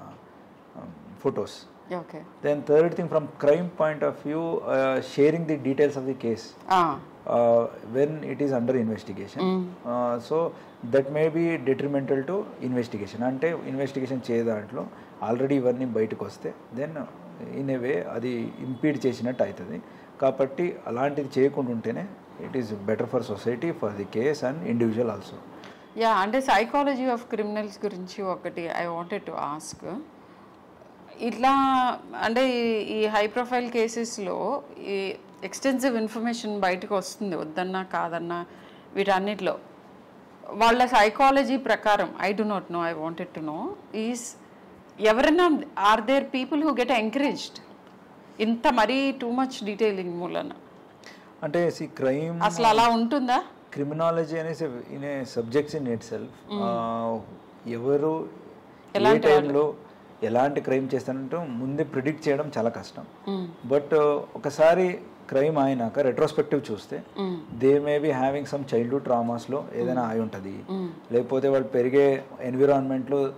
photos okay then third thing from crime point of view uh, sharing the details of the case uh, when it is under investigation uh, so that may be detrimental to investigation అంటే ఇన్వెస్టిగేషన్ చే దాంట్లో ఆల్రెడీ ఇవన్నీ బయటకు వస్తే దెన్ ఇన్ ఏ వే అది ఇంపీడ్ చేసినట్టు అవుతుంది కాబట్టి అలాంటిది చేయకుండా ఉంటేనే it is better for society for the case and individual also yeah అంటే సైకాలజీ ఆఫ్ క్రిమినల్స్ గురించి ఒకటి ఐ వాంటెడ్ టు ఆస్క్ ఇట్లా అంటే ఈ- ఈ హై ప్రొఫైల్ కేసెస్లో ఈ ఎక్స్టెన్సివ్ ఇన్ఫర్మేషన్ బయటకు వస్తుంది వద్దన్నా కాదన్నా వీటన్నిటిలో వాళ్ళ సైకాలజీ ప్రకారం I do not know I wanted to know is ఎవరైనా are there people who get encouraged ఇంత మరీ టూ మచ్ డీటెయిలింగ్ మూలన అంటే సి క్రైమ్ అసలు అలా ఉంటుందా క్రిమినాలజీ అనేసి in a subjects in itself ఎవరు ఏ టైంలో ఎలాంటి క్రైమ్ చేస్తానంటూ ముందే ప్రిడిక్ట్ చేయడం చాలా కష్టం బట్ ఒకసారి క్రైమ్ అయినాక రెట్రోస్పెక్టివ్ చూస్తే they may be having some childhood ట్రామాస్లో ఏదైనా అయి ఉంటుంది లేకపోతే వాళ్ళు పెరిగే ఎన్విరాన్మెంట్లో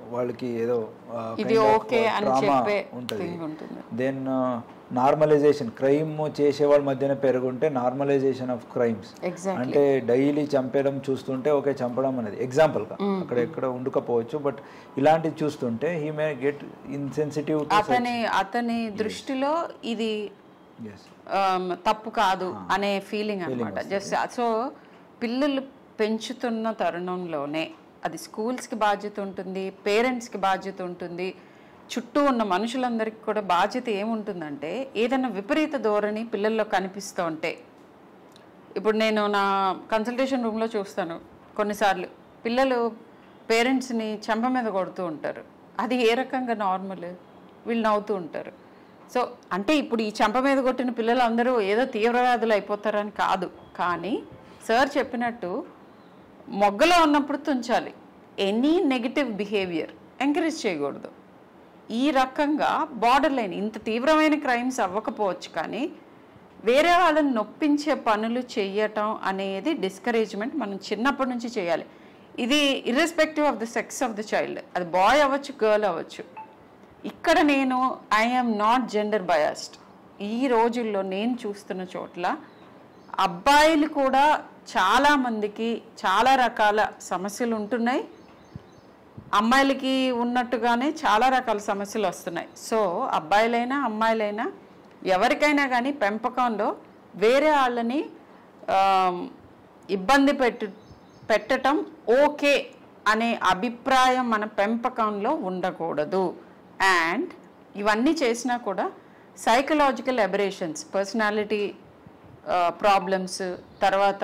వాళ్ళకి ఏదో ఇది okay అని చెప్పే ఉంటుంది thing ఉంటుంది. దెన్ నార్మలైజేషన్ క్రైమ్ చేసే వాళ్ళ మధ్యన పెరుగుంటే నార్మలైజేషన్ ఆఫ్ క్రైమ్స్ ఎగ్జాక్ట్ అంటే డైలీ చంపేయడం చూస్తుంటే ఓకే చంపడం అనేది ఎగ్జాంపుల్గా అక్కడ ఎక్కడ ఉండకపోవచ్చు బట్ ఇలాంటివి చూస్తుంటే హీ మే గెట్ ఇన్సెన్సిటివ్ అతని అతని దృష్టిలో ఇది ఆమ్, తప్పు కాదు అనే ఫీలింగ్ అనమాట జస్ట్ సో పిల్లలు పెంచుతున్న తరుణంలోనే అది స్కూల్స్కి బాధ్యత ఉంటుంది పేరెంట్స్కి బాధ్యత ఉంటుంది చుట్టూ ఉన్న మనుషులందరికీ కూడా బాధ్యత ఏముంటుందంటే ఏదైనా విపరీత ధోరణి పిల్లల్లో కనిపిస్తూ ఉంటే ఇప్పుడు నేను నా కన్సల్టేషన్ రూమ్లో చూస్తాను కొన్నిసార్లు పిల్లలు పేరెంట్స్ని చెంప మీద కొడుతూ ఉంటారు అది ఏ రకంగా నార్మల్ వీళ్ళు నవ్వుతూ ఉంటారు సో అంటే ఇప్పుడు ఈ చెంప మీద కొట్టిన పిల్లలు అందరూ ఏదో తీవ్రవ్యాధులు అయిపోతారని కాదు కానీ సార్ చెప్పినట్టు మొగ్గలో ఉన్నప్పుడు తుంచాలి ఎనీ నెగిటివ్ బిహేవియర్ ఎంకరేజ్ చేయకూడదు ఈ రకంగా బార్డర్ లైన్ ఇంత తీవ్రమైన క్రైమ్స్ అవ్వకపోవచ్చు కానీ వేరే వాళ్ళని నొప్పించే పనులు చెయ్యటం అనేది డిస్కరేజ్మెంట్ మనం చిన్నప్పటి నుంచి చేయాలి ఇది irrespective of the sex of the child అది బాయ్ అవ్వచ్చు గర్ల్ అవ్వచ్చు ఇక్కడ నేను ఐఎమ్ నాట్ జెండర్ బయాస్డ్ ఈ రోజుల్లో నేను చూస్తున్న చోట్ల అబ్బాయిలు కూడా చాలామందికి చాలా రకాల సమస్యలు ఉంటున్నాయి అమ్మాయిలకి ఉన్నట్టుగానే చాలా రకాల సమస్యలు వస్తున్నాయి సో అబ్బాయిలైనా అమ్మాయిలైనా ఎవరికైనా కానీ పెంపకంలో వేరే వాళ్ళని ఆమ్, ఇబ్బంది పెట్టు పెట్టటం ఓకే అనే అభిప్రాయం మన పెంపకంలో ఉండకూడదు అండ్ ఇవన్నీ చేసినా కూడా సైకలాజికల్ ఎబరేషన్స్ పర్సనాలిటీ ప్రాబ్లమ్స్ తర్వాత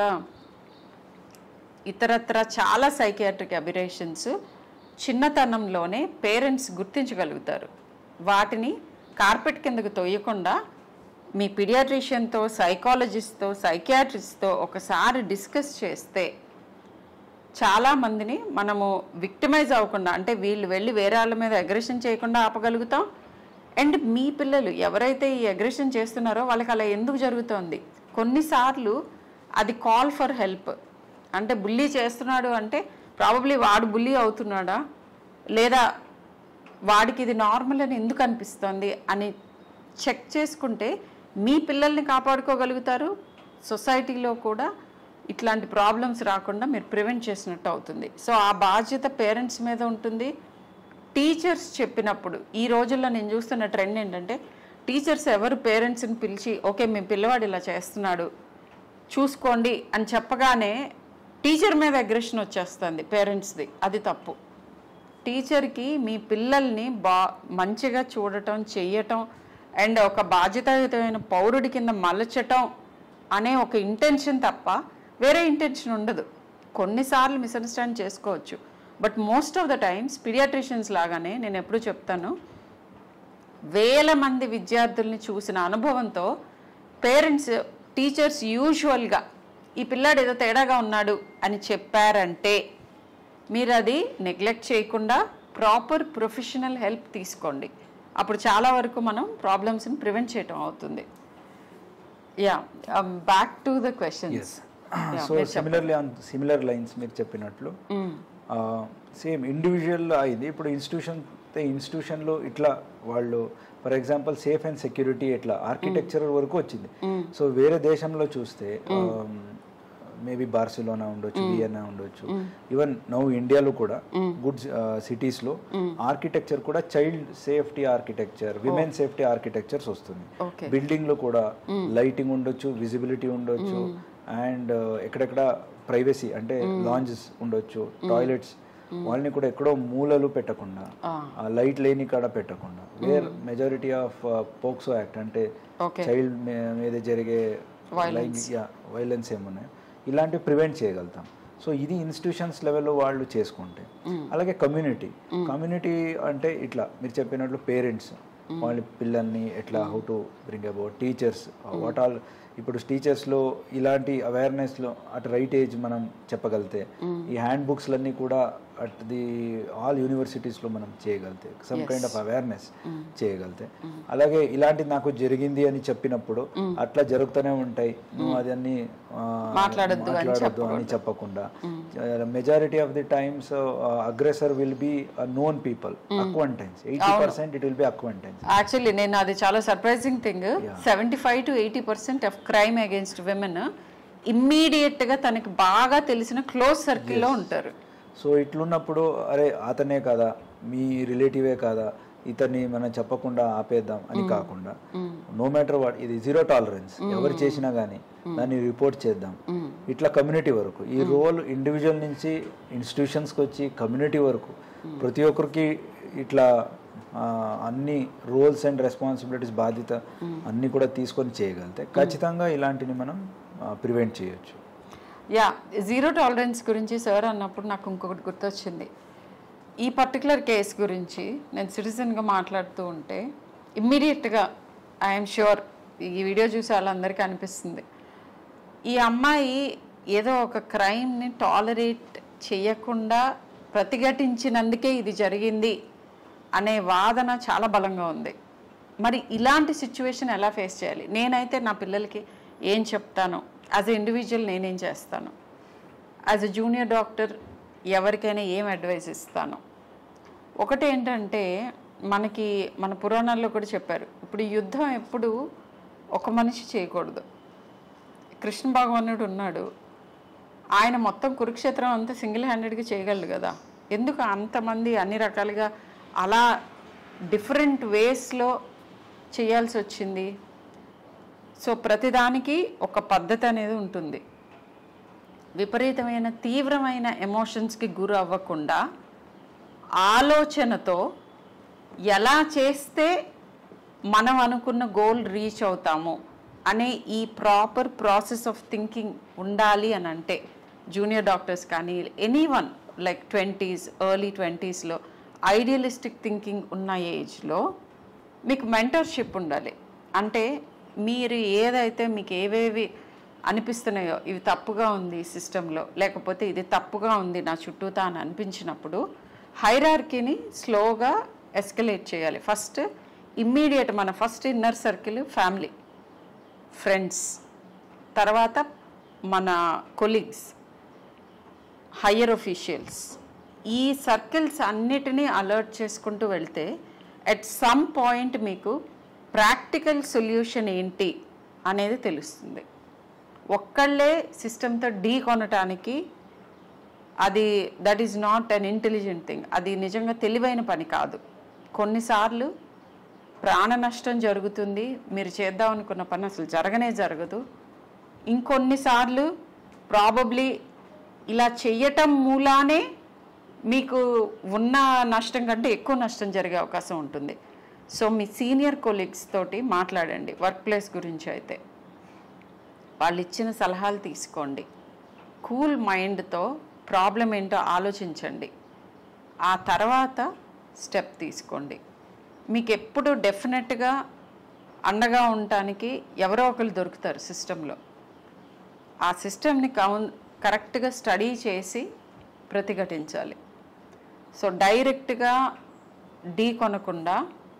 ఇతరత్ర చాలా సైకియాట్రిక్ అబిరేషన్స్ చిన్నతనంలోనే పేరెంట్స్ గుర్తించగలుగుతారు వాటిని కార్పెట్ కిందకు తొయ్యకుండా మీ పిడియాట్రిషియన్తో సైకాలజిస్ట్తో సైకియాట్రిస్ట్తో ఒకసారి డిస్కస్ చేస్తే చాలా మందిని మనము విక్టిమైజ్ అవ్వకుండా అంటే వీళ్ళు వెళ్ళి వేరే వాళ్ళ మీద అగ్రెషన్ చేయకుండా ఆపగలుగుతాం అండ్ మీ పిల్లలు ఎవరైతే ఈ అగ్రెషన్ చేస్తున్నారో వాళ్ళకి అలా ఎందుకు జరుగుతోంది కొన్నిసార్లు అది కాల్ ఫర్ హెల్ప్ అంటే బుల్లీ చేస్తున్నాడు అంటే ప్రాబబ్లీ వాడు బుల్లీ అవుతున్నాడా లేదా వాడికి ఇది నార్మల్ అని ఎందుకు అనిపిస్తుంది అని చెక్ చేసుకుంటే మీ పిల్లల్ని కాపాడుకోగలుగుతారు సొసైటీలో కూడా ఇట్లాంటి ప్రాబ్లమ్స్ రాకుండా మీరు ప్రివెంట్ చేసినట్టు అవుతుంది సో ఆ బాధ్యత పేరెంట్స్ మీద ఉంటుంది టీచర్స్ చెప్పినప్పుడు ఈ రోజుల్లో నేను చూస్తున్న ట్రెండ్ ఏంటంటే టీచర్స్ ఎవరు పేరెంట్స్ని పిలిచి ఓకే మీ పిల్లవాడు ఇలా చేస్తున్నాడు చూసుకోండి అని చెప్పగానే టీచర్ మీద అగ్రెషన్ వచ్చేస్తుంది పేరెంట్స్ది అది తప్పు టీచర్కి మీ పిల్లల్ని బా మంచిగా చూడటం చెయ్యటం అండ్ ఒక బాధ్యతాయుతమైన పౌరుడి కింద మలచటం అనే ఒక ఇంటెన్షన్ తప్ప వేరే ఇంటెన్షన్ ఉండదు కొన్నిసార్లు మిస్అండర్స్టాండ్ చేసుకోవచ్చు but most of the times paediatricians లాగానే నేను ఎప్పుడు చెప్తాను వేల మంది విద్యార్థుల్ని చూసిన అనుభవంతో పేరెంట్స్ టీచర్స్ యూజువల్గా ఈ పిల్లాడు ఏదో తేడాగా ఉన్నాడు అని చెప్పారంటే మీరు అది నెగ్లెక్ట్ చేయకుండా ప్రాపర్ ప్రొఫెషనల్ హెల్ప్ తీసుకోండి అప్పుడు చాలా వరకు మనం ప్రాబ్లమ్స్ని ప్రివెంట్ చేయటం అవుతుంది yeah back to the questions so similarly on similar lines మీరు చెప్పినట్లు సేమ్ ఇండివిజువల్ అయింది ఇప్పుడు ఇన్స్టిట్యూషన్ ఇన్స్టిట్యూషన్లో ఇట్లా వాళ్ళు for example safe and security ఇట్లా ఆర్కిటెక్చర్ వరకు వచ్చింది సో వేరే దేశంలో చూస్తే మేబీ బార్సిలోనా ఉండొచ్చు వియన్నా ఉండొచ్చు ఈవెన్ నౌ ఇండియాలో కూడా గుడ్ సిటీస్ లో ఆర్కిటెక్చర్ కూడా child safety architecture women safety architectures వస్తుంది Okay. బిల్డింగ్ లో కూడా లైటింగ్ ఉండొచ్చు విజిబిలిటీ ఉండొచ్చు అండ్ ఎక్కడెక్కడ ప్రైవసీ అంటే లాంజెస్ ఉండొచ్చు టాయిలెట్స్ వాళ్ళని కూడా ఎక్కడో మూలలు పెట్టకుండా ఆ లైట్ లేని కాడ పెట్టకుండా where majority of POCSO act అంటే Okay. చైల్డ్ మీద జరిగే వైలెన్స్ ఏమున్నాయి ఇలాంటివి ప్రివెంట్ చేయగలుగుతాం సో ఇది ఇన్స్టిట్యూషన్స్ లెవెల్లో వాళ్ళు చేసుకుంటే అలాగే కమ్యూనిటీ కమ్యూనిటీ అంటే ఇట్లా మీరు చెప్పినట్లు పేరెంట్స్ వాళ్ళ పిల్లల్ని ఎట్లా how to bring about teachers what all ఇప్పుడు టీచర్స్లో ఇలాంటి అవేర్నెస్లో అట్ రైట్ ఏజ్ మనం చెప్పగలితే ఈ హ్యాండ్ బుక్స్లన్నీ కూడా అట్ ది ఆల్ యూనివర్సిటీస్లో మనం చేయగలితే సమ్ కైండ్ ఆఫ్ అవేర్నెస్ చేయగలితే అలాగే ఇలాంటిది నాకు జరిగింది అని చెప్పినప్పుడు అట్లా జరుగుతూనే ఉంటాయి నువ్వు అదన్నీ ఆ, మాట్లాడొద్దు అని మాట్లాడొద్దు అని చెప్పకుండా majority of the times aggressor will be known people acquaintance eighty percent it will be acquaintance actually నేను అది చాలా surprising thing seventy five to eighty percent of crime against women ఇమ్మీడియట్గా తనకి బాగా తెలిసిన క్లోజ్ సర్కిల్లో ఉంటారు సో ఇట్లున్నప్పుడు అరే అతనే కదా మీ రిలేటివే కదా ఇతన్ని మనం చెప్పకుండా ఆపేద్దాం అని కాకుండా నో మ్యాటర్ వాట్ ఇది జీరో టాలరెన్స్ ఎవరు చేసినా కానీ దాన్ని రిపోర్ట్ చేద్దాం ఇట్లా కమ్యూనిటీ వరకు ఈ రోల్ ఇండివిజువల్ నుంచి ఇన్స్టిట్యూషన్స్కి వచ్చి కమ్యూనిటీ వరకు ప్రతి ఒక్కరికి ఇట్లా ఆ, అన్ని రోల్స్ అండ్ రెస్పాన్సిబిలిటీస్ బాధ్యత అన్ని కూడా తీసుకొని చేయగలిగితే ఖచ్చితంగా ఇలాంటిని మనం ప్రివెంట్ చేయొచ్చు యా జీరో టాలరెన్స్ గురించి సార్ అన్నప్పుడు నాకు ఇంకొకటి గుర్తొచ్చింది ఈ పర్టికులర్ కేస్ గురించి నేను సిటిజన్గా మాట్లాడుతూ ఉంటే ఇమ్మీడియట్గా ఐఎమ్ షూర్ ఈ వీడియో చూసి వాళ్ళందరికీ అనిపిస్తుంది ఈ అమ్మాయి ఏదో ఒక క్రైమ్ని టాలరేట్ చేయకుండా ప్రతిఘటించినందుకే ఇది జరిగింది అనే వాదన చాలా బలంగా ఉంది మరి ఇలాంటి సిచ్యువేషన్ ఎలా ఫేస్ చేయాలి నేనైతే నా పిల్లలకి ఏం చెప్తాను యాజ్ ఎ ఇండివిజువల్ నేనేం చేస్తాను యాజ్ ఎ జూనియర్ డాక్టర్ ఎవరికైనా ఏం అడ్వైస్ ఇస్తాను ఒకటి ఏంటంటే మనకి మన పురాణాల్లో కూడా చెప్పారు ఇప్పుడు ఈ యుద్ధం ఎప్పుడు ఒక మనిషి చేయకూడదు కృష్ణ భగవానుడు ఉన్నాడు ఆయన మొత్తం కురుక్షేత్రం అంతా సింగిల్ హ్యాండెడ్గా చేయగలడు కదా ఎందుకు అంతమంది అన్ని రకాలుగా అలా డిఫరెంట్ వేస్లో చేయాల్సి వచ్చింది సో ప్రతిదానికి ఒక పద్ధతి అనేది ఉంటుంది విపరీతమైన తీవ్రమైన ఎమోషన్స్కి గురి అవ్వకుండా ఆలోచనతో ఎలా చేస్తే మనం అనుకున్న గోల్ రీచ్ అవుతాము అనే ఈ ప్రాపర్ ప్రాసెస్ ఆఫ్ థింకింగ్ ఉండాలి అని అంటే జూనియర్ డాక్టర్స్ కానీ anyone like twenties early ట్వంటీస్లో ఐడియలిస్టిక్ థింకింగ్ ఉన్న ఏజ్లో మీకు మెంటర్షిప్ ఉండాలి అంటే మీరు ఏదైతే మీకు ఏవేవి అనిపిస్తున్నాయో ఇవి తప్పుగా ఉంది ఈ సిస్టంలో లేకపోతే ఇది తప్పుగా ఉంది నా చుట్టూతా అని అనిపించినప్పుడు హైరార్కీని స్లోగా ఎస్కలేట్ చేయాలి ఫస్ట్ ఇమ్మీడియట్ మన first inner circle family friends తర్వాత మన కొలీగ్స్ హయ్యర్ ఒఫీషియల్స్ ఈ సర్కిల్స్ అన్నిటినీ అలర్ట్ చేసుకుంటూ వెళ్తే అట్ సమ్ పాయింట్ మీకు ప్రాక్టికల్ సొల్యూషన్ ఏంటి అనేది తెలుస్తుంది ఒక్కళ్ళే సిస్టమ్తో ఢీ కొనటానికి అది that is not an intelligent thing అది నిజంగా తెలివైన పని కాదు కొన్నిసార్లు ప్రాణ నష్టం జరుగుతుంది మీరు చేద్దాం అనుకున్న పని అసలు జరగనే జరగదు ఇంకొన్నిసార్లు ప్రాబబ్లీ ఇలా చెయ్యటం మూలానే మీకు ఉన్న నష్టం కంటే ఎక్కువ నష్టం జరిగే అవకాశం ఉంటుంది సో మీ సీనియర్ కొలీగ్స్ తోటి మాట్లాడండి వర్క్ ప్లేస్ గురించి అయితే వాళ్ళు ఇచ్చిన సలహాలు తీసుకోండి కూల్ మైండ్తో ప్రాబ్లం ఏంటో ఆలోచించండి ఆ తర్వాత స్టెప్ తీసుకోండి మీకు ఎప్పుడు డెఫినెట్గా అండగా ఉండటానికి ఎవరో ఒకరు దొరుకుతారు సిస్టంలో ఆ సిస్టమ్ని కౌన్ కరెక్ట్గా స్టడీ చేసి ప్రతిఘటించాలి సో డైరెక్ట్గా ఢీ కొనకుండా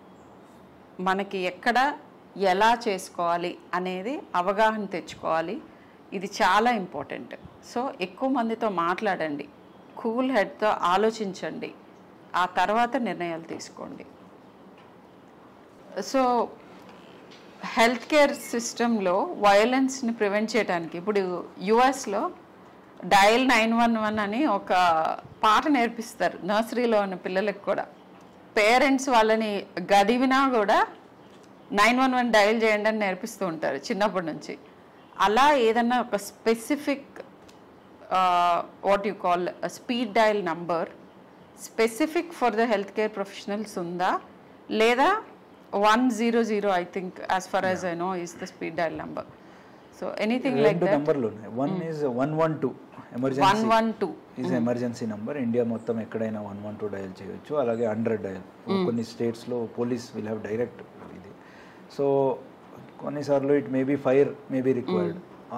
మనకి ఎక్కడ ఎలా చేసుకోవాలి అనేది అవగాహన తెచ్చుకోవాలి ఇది చాలా ఇంపార్టెంట్ సో ఎక్కువ మందితో మాట్లాడండి కూల్ హెడ్తో ఆలోచించండి ఆ తర్వాత నిర్ణయాలు తీసుకోండి సో హెల్త్ కేర్ సిస్టంలో వయలెన్స్ని ప్రివెంట్ చేయడానికి ఇప్పుడు యుఎస్లో డయల్ నైన్ వన్ వన్ అని ఒక పాట నేర్పిస్తారు నర్సరీలో ఉన్న పిల్లలకు కూడా పేరెంట్స్ వాళ్ళని గదివినా కూడా నైన్ వన్ వన్ డయల్ చేయండి అని నేర్పిస్తూ ఉంటారు చిన్నప్పటి నుంచి అలా ఏదన్నా ఒక specific what you call speed dial number specific for the health care professionals ఉందా లేదా one zero zero I think as far as I know is the speed dial number so anything like రెండు నంబర్లు ఉన్నాయి one is one one two one emergency one two is emergency number India మొత్తం ఎక్కడైనా వన్ వన్ టూ డయల్ చేయొచ్చు అలాగే హండ్రెడ్ డయల్ కొన్ని స్టేట్స్లో పోలీస్ విల్ హ్యావ్ డైరెక్ట్ ఇది సో కొన్నిసార్లు it may be fire may be required or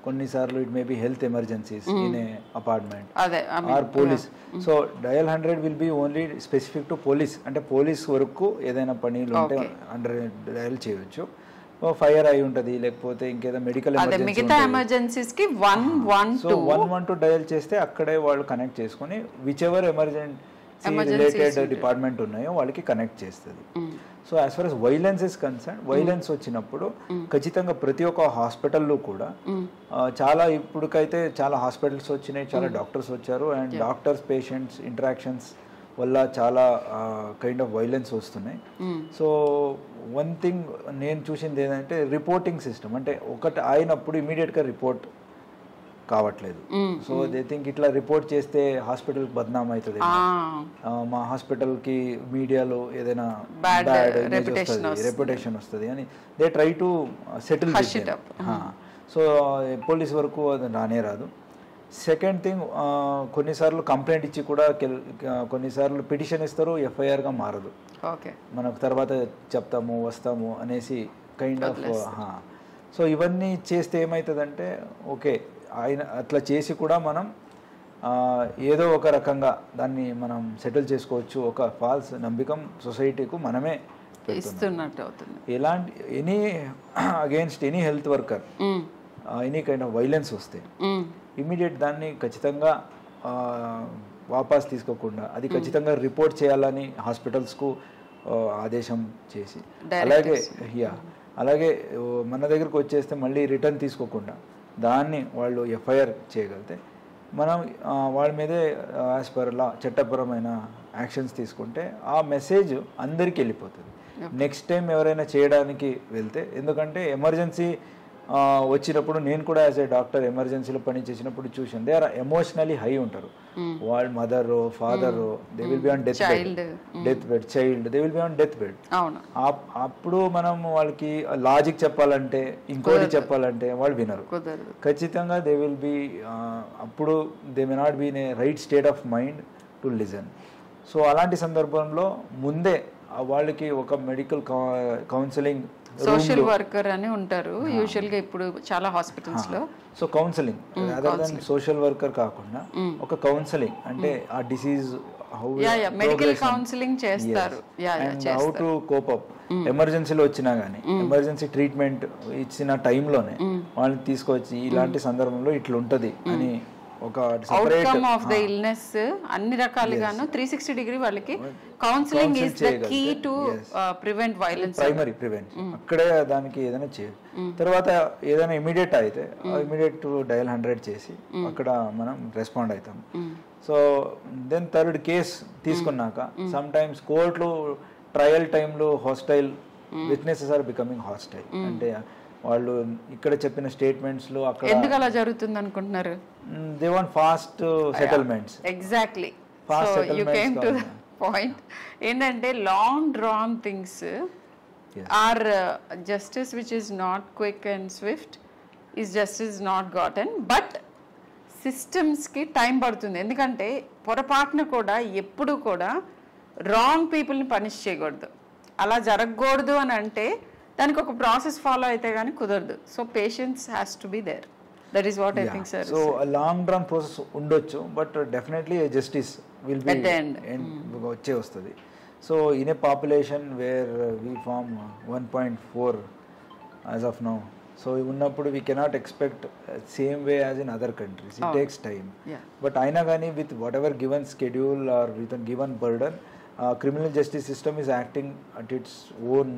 కొన్నిసార్లు it may be health emergencies in a apartment అదే I mean, or police so dial hundred will be only specific to police అంటే పోలీస్ వరకు ఏదైనా పనులు ఉంటే హండ్రెడ్ డయల్ చేయొచ్చు ఫైర్ అయి ఉంటుంది లేకపోతే ఇంకేదో మెడికల్ అదే మిగతా ఎమర్జెన్సీస్ కి one one so one one two dial చేస్తే అక్కడే వాళ్ళు కనెక్ట్ చేసుకుని whichever emergency related department ఉన్నాయో వాళ్ళకి కనెక్ట్ చేస్తుంది so as for us violence is concern violence వచ్చినప్పుడు ఖచ్చితంగా ప్రతి ఒక్క హాస్పిటల్లో కూడా ఆ, చాలా ఇప్పటికైతే చాలా హాస్పిటల్స్ వచ్చినాయి చాలా డాక్టర్స్ వచ్చారు అండ్ డాక్టర్స్ పేషెంట్స్ ఇంటరాక్షన్స్ వల్ల చాలా కైండ్ ఆఫ్ వైలెన్స్ వస్తున్నాయి సో వన్ థింగ్ నేను చూసింది ఏంటంటే రిపోర్టింగ్ సిస్టమ్ అంటే ఒకటి అయినప్పుడు ఇమీడియట్గా రిపోర్ట్ కావట్లేదు సో దే థింక్ ఇట్లా రిపోర్ట్ చేస్తే హాస్పిటల్ బద్నాం అవుతుంది ఆ, మా హాస్పిటల్కి మీడియాలో ఏదైనా Bad బ్యాడ్ reputation రెప్యుటేషన్ వస్తుంది అని they try to settle it up. So police వరకు అది రానే రాదు సెకండ్ థింగ్ కొన్నిసార్లు కంప్లైంట్ ఇచ్చి కూడా కెల్- ఆ, కొన్నిసార్లు పిటిషన్ ఇస్తారు ఎఫ్ఐఆర్గా మారదు ఓకే మనకు తర్వాత చెప్తాము వస్తాము అనేసి కైండ్ ఆఫ్ సో ఇవన్నీ చేస్తే ఏమవుతుందంటే ఓకే ఆయన అట్లా చేసి కూడా మనం ఆ, ఏదో ఒక రకంగా దాన్ని మనం సెటిల్ చేసుకోవచ్చు ఒక ఫాల్స్ నమ్మకం సొసైటీకు మనమే ఇస్తున్నట్టు అవుతుంది ఎలాంటి any against any health worker Mm. Any kind of violence వస్తే Mm. ఇమీడియట్ దాన్ని ఖచ్చితంగా ఆ, వాపస్ తీసుకోకుండా అది ఖచ్చితంగా రిపోర్ట్ చేయాలని హాస్పిటల్స్కు ఆ, ఆదేశం చేసి అలాగే యా అలాగే ఓ, మన దగ్గరకు వచ్చేస్తే మళ్ళీ రిటర్న్ తీసుకోకుండా దాన్ని వాళ్ళు ఎఫ్ఐఆర్ చేయగలిగితే మనం ఆ, వాళ్ళ మీదే యాజ్ పర్ లా చట్టపరమైన యాక్షన్స్ తీసుకుంటే ఆ మెసేజ్ అందరికీ వెళ్ళిపోతుంది నెక్స్ట్ టైం ఎవరైనా చేయడానికి వెళ్తే ఎందుకంటే ఎమర్జెన్సీ ఆ, వచ్చినప్పుడు నేను కూడా యాజ్ ఏ డాక్టర్ ఎమర్జెన్సీలో పని చేసినప్పుడు చూసాను దే ఆర్ ఎమోషనలీ హై ఉంటారు వాళ్ళ mother father they will be on death bed death bed child they will be on death bed అవును అప్పుడు మనం వాళ్ళకి లాజిక్ చెప్పాలంటే ఇంకోటి చెప్పాలంటే వాళ్ళు వినరు కుదరదు ఖచ్చితంగా దే విల్ బి అప్పుడు they may not be in a right state of mind to listen so అలాంటి సందర్భంలో ముందే ఆ వాళ్ళకి ఒక మెడికల్ కౌన్సిలింగ్ సోషల్ వర్కర్ అని ఉంటారు యూజువల్ గా ఇప్పుడు చాలా హాస్పిటల్స్ లో so counselling other than social worker కాకుండా ఒక కౌన్సిలింగ్ అంటే ఆ disease how yeah yeah medical counselling చేస్తారు yeah yeah and how to cope up ఎమర్జెన్సీలో వచ్చినా కానీ ఎమర్జెన్సీ ట్రీట్మెంట్ ఇచ్చిన టైంలోనే వాళ్ళని తీసుకొచ్చి ఇలాంటి సందర్భంలో ఇట్లా ఉంటది అని ఒక separate outcome of the illness అన్ని రకాలుగాను త్రీ సిక్స్టీ డిగ్రీ వాళ్ళకి counselling is the key to prevent violence primary prevention అక్కడే దానికి ఏదైనా చేయదు తర్వాత ఏదైనా ఇమీడియట్ అయితే ఇమీడియట్ డయల్ హండ్రెడ్ చేసి అక్కడ మనం రెస్పాండ్ అవుతాం సో దెన్ థర్డ్ కేస్ తీసుకున్నాక సమ్ టైమ్స్ కోర్టులో ట్రయల్ టైంలో hostile witnesses are becoming hostile అంటే వాళ్ళు ఇక్కడ చెప్పిన స్టేట్మెంట్స్ లో అక్కడ ఎందుకు అలా జరుగుతుంది అనుకుంటున్నారు they want fast settlements exactly Fast so you settlements came to the కావాలి. పాయింట్ ఏంటంటే long drawn things are justice which is not quick and swift is justice not gotten but సిస్టమ్స్కి టైం పడుతుంది ఎందుకంటే పొరపాటున కూడా ఎప్పుడు కూడా రాంగ్ పీపుల్ని పనిష్ చేయకూడదు అలా జరగకూడదు అని అంటే దానికి ఒక ప్రాసెస్ ఫాలో అయితే కానీ కుదరదు so patience has to be there that is what I think sir so long run process ఉండొచ్చు but definitely justice will be At the end. వచ్చే వస్తుంది so in a population where we form one point four as of now so ఉన్నప్పుడు we cannot expect same way as in other countries it takes time Yeah. But అయినా కానీ with whatever given schedule or with given burden criminal justice system is acting at its own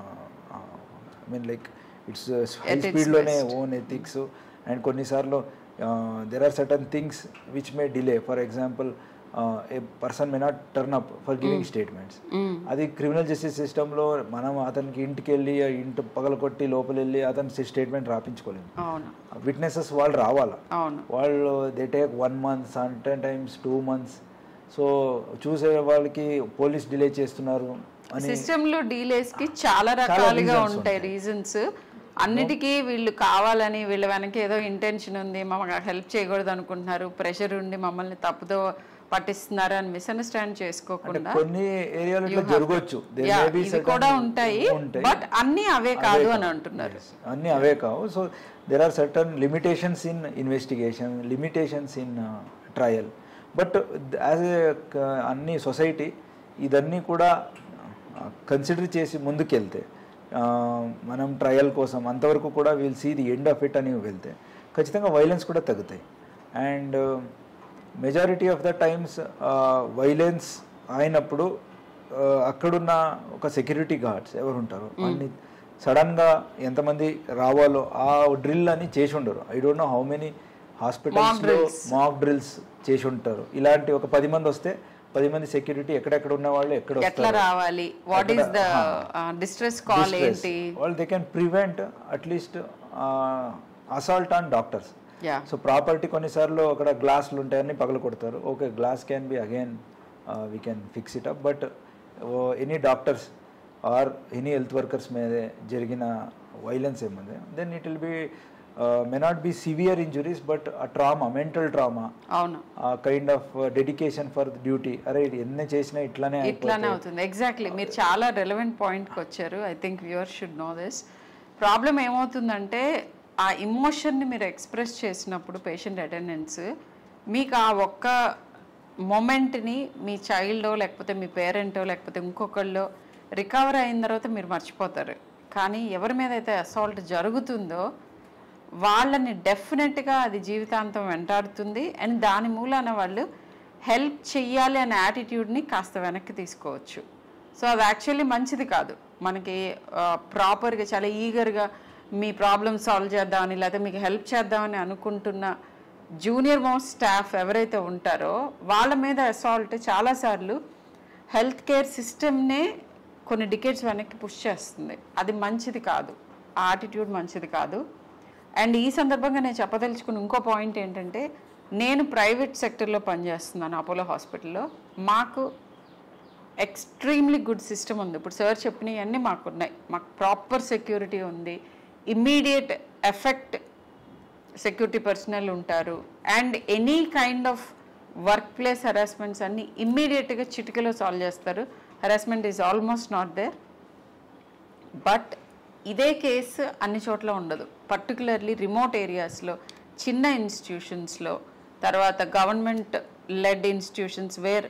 I mean like it's high At its స్పీడ్లోనే ఓన్ ఎథిక్స్ అండ్ కొన్నిసార్లు there are certain things which may delay for example a person may not turn up for giving statements అది క్రిమినల్ జస్టిస్ సిస్టంలో మనం అతనికి ఇంటికి వెళ్ళి ఆ ఇంటి పగలకొట్టి లోపల వెళ్ళి అతని స్టేట్మెంట్ రాపించుకోలేము అవును విట్నెసెస్ వాళ్ళు రావాలా అవును వాళ్ళు they take one month certain times two months so చూసే వాళ్ళకి పోలీస్ డిలే చేస్తున్నారు అని సిస్టమ్ లో డీలేస్ కి చాలా రకాలుగా ఉంటాయి రీజన్స్ అన్నిటికీ వీళ్ళు కావాలని వీళ్ళ వెనక ఏదో ఇంటెన్షన్ ఉంది మమ్మల్ని హెల్ప్ చేయకూడదు అనుకుంటున్నారు ప్రెషర్ ఉండి మమ్మల్ని తప్పుదో పట్టిస్తున్నారు అని మిస్అండర్స్టాండ్ అంటే చేసుకోకుండా కొన్ని ఏరియాలో ఇట్లా జరగచ్చు There Yeah, may be ఇవి certain- కూడా ఉంటాయి ఉంటాయి. బట్ అన్ని అవే కాదు అని అంటున్నారు Yes. అన్ని అవే కావు so there are certain limitations in investigation limitations in trial but as a అన్ని సొసైటీ ఇదన్నీ కూడా కన్సిడర్ చేసి ముందుకెళ్తే ఆ, మనం ట్రయల్ కోసం అంతవరకు కూడా we'll see the end of it అని వెళ్తే ఖచ్చితంగా వైలెన్స్ కూడా తగ్గుతాయి and majority of the times violence అయినప్పుడు ఆ, అక్కడున్న ఒక సెక్యూరిటీ గార్డ్స్ ఎవరు ఉంటారు అన్ని సడన్గా ఎంతమంది రావాలో ఆ డ్రిల్ అని చేసి ఉండరు I don't know how many హాస్పిటల్స్లో మాక్ డ్రిల్స్ చేసి ఉంటారు ఇలాంటి ఒక పది మంది వస్తే పది మంది సెక్యూరిటీ ఎక్కడెక్కడ ఉన్న వాళ్ళు ఎక్కడ ఎట్లా రావాలి what is the distress call ఏంటి వాళ్ళు they can prevent at least assault on doctors yeah so property కొన్నిసార్లు అక్కడ గ్లాసులు ఉంటాయని పగల కొడతారు okay glass can be again we can fix it up but any doctors or any health workers మీద జరిగిన వైలెన్స్ ఏముంది then it will be may not be severe injuries but ఆ ట్రామా మెంటల్ ట్రామా అవును ఆ kind of dedication for duty అరే ఇది ఎన్ని చేసినా ఇట్లానే ఇట్లానే అవుతుంది ఎగ్జాక్ట్లీ మీరు చాలా రెలవెంట్ పాయింట్కి వచ్చారు I think viewer should know this problem ఏమవుతుందంటే ఆ ఇమోషన్ని మీరు ఎక్స్ప్రెస్ చేసినప్పుడు పేషెంట్ అటెండెన్స్ మీకు ఆ ఒక్క మొమెంట్ని మీ చైల్డో లేకపోతే మీ పేరెంటో లేకపోతే ఇంకొకళ్ళో రికవర్ అయిన తర్వాత మీరు మర్చిపోతారు కానీ ఎవరి మీద అయితే అసాల్ట్ జరుగుతుందో వాళ్ళని డెఫినెట్గా అది జీవితాంతం వెంటాడుతుంది అండ్ దాని మూలాన వాళ్ళు హెల్ప్ చెయ్యాలి అనే యాటిట్యూడ్ని కాస్త వెనక్కి తీసుకోవచ్చు సో అది యాక్చువల్లీ మంచిది కాదు మనకి ప్రాపర్గా చాలా ఈగర్గా మీ ప్రాబ్లమ్ సాల్వ్ చేద్దామని లేకపోతే మీకు హెల్ప్ చేద్దామని అనుకుంటున్న జూనియర్ మోస్ట్ స్టాఫ్ ఎవరైతే ఉంటారో వాళ్ళ మీద అసాల్ట్ చాలాసార్లు హెల్త్ కేర్ సిస్టమ్నే కొన్ని డికెట్స్ వెనక్కి పుష్ చేస్తుంది అది మంచిది కాదు ఆ యాటిట్యూడ్ మంచిది కాదు అండ్ ఈ సందర్భంగా నేను చెప్పదలుచుకున్న ఇంకో పాయింట్ ఏంటంటే నేను ప్రైవేట్ సెక్టర్లో పనిచేస్తున్నాను అపోలో హాస్పిటల్లో మాకు ఎక్స్ట్రీమ్లీ గుడ్ సిస్టమ్ ఉంది ఇప్పుడు సార్ చెప్పినవన్నీ మాకు ఉన్నాయి మాకు ప్రాపర్ సెక్యూరిటీ ఉంది ఇమ్మీడియట్ ఎఫెక్ట్ సెక్యూరిటీ పర్సనల్ ఉంటారు and any kind of work place harassments అన్ని ఇమ్మీడియట్గా చిటికలో సాల్వ్ చేస్తారు harassment is almost not there but ఇదే కేసు అన్ని చోట్ల ఉండదు పర్టికులర్లీ రిమోట్ ఏరియాస్లో చిన్న ఇన్స్టిట్యూషన్స్లో తర్వాత గవర్నమెంట్ లెడ్ ఇన్స్టిట్యూషన్స్ వేర్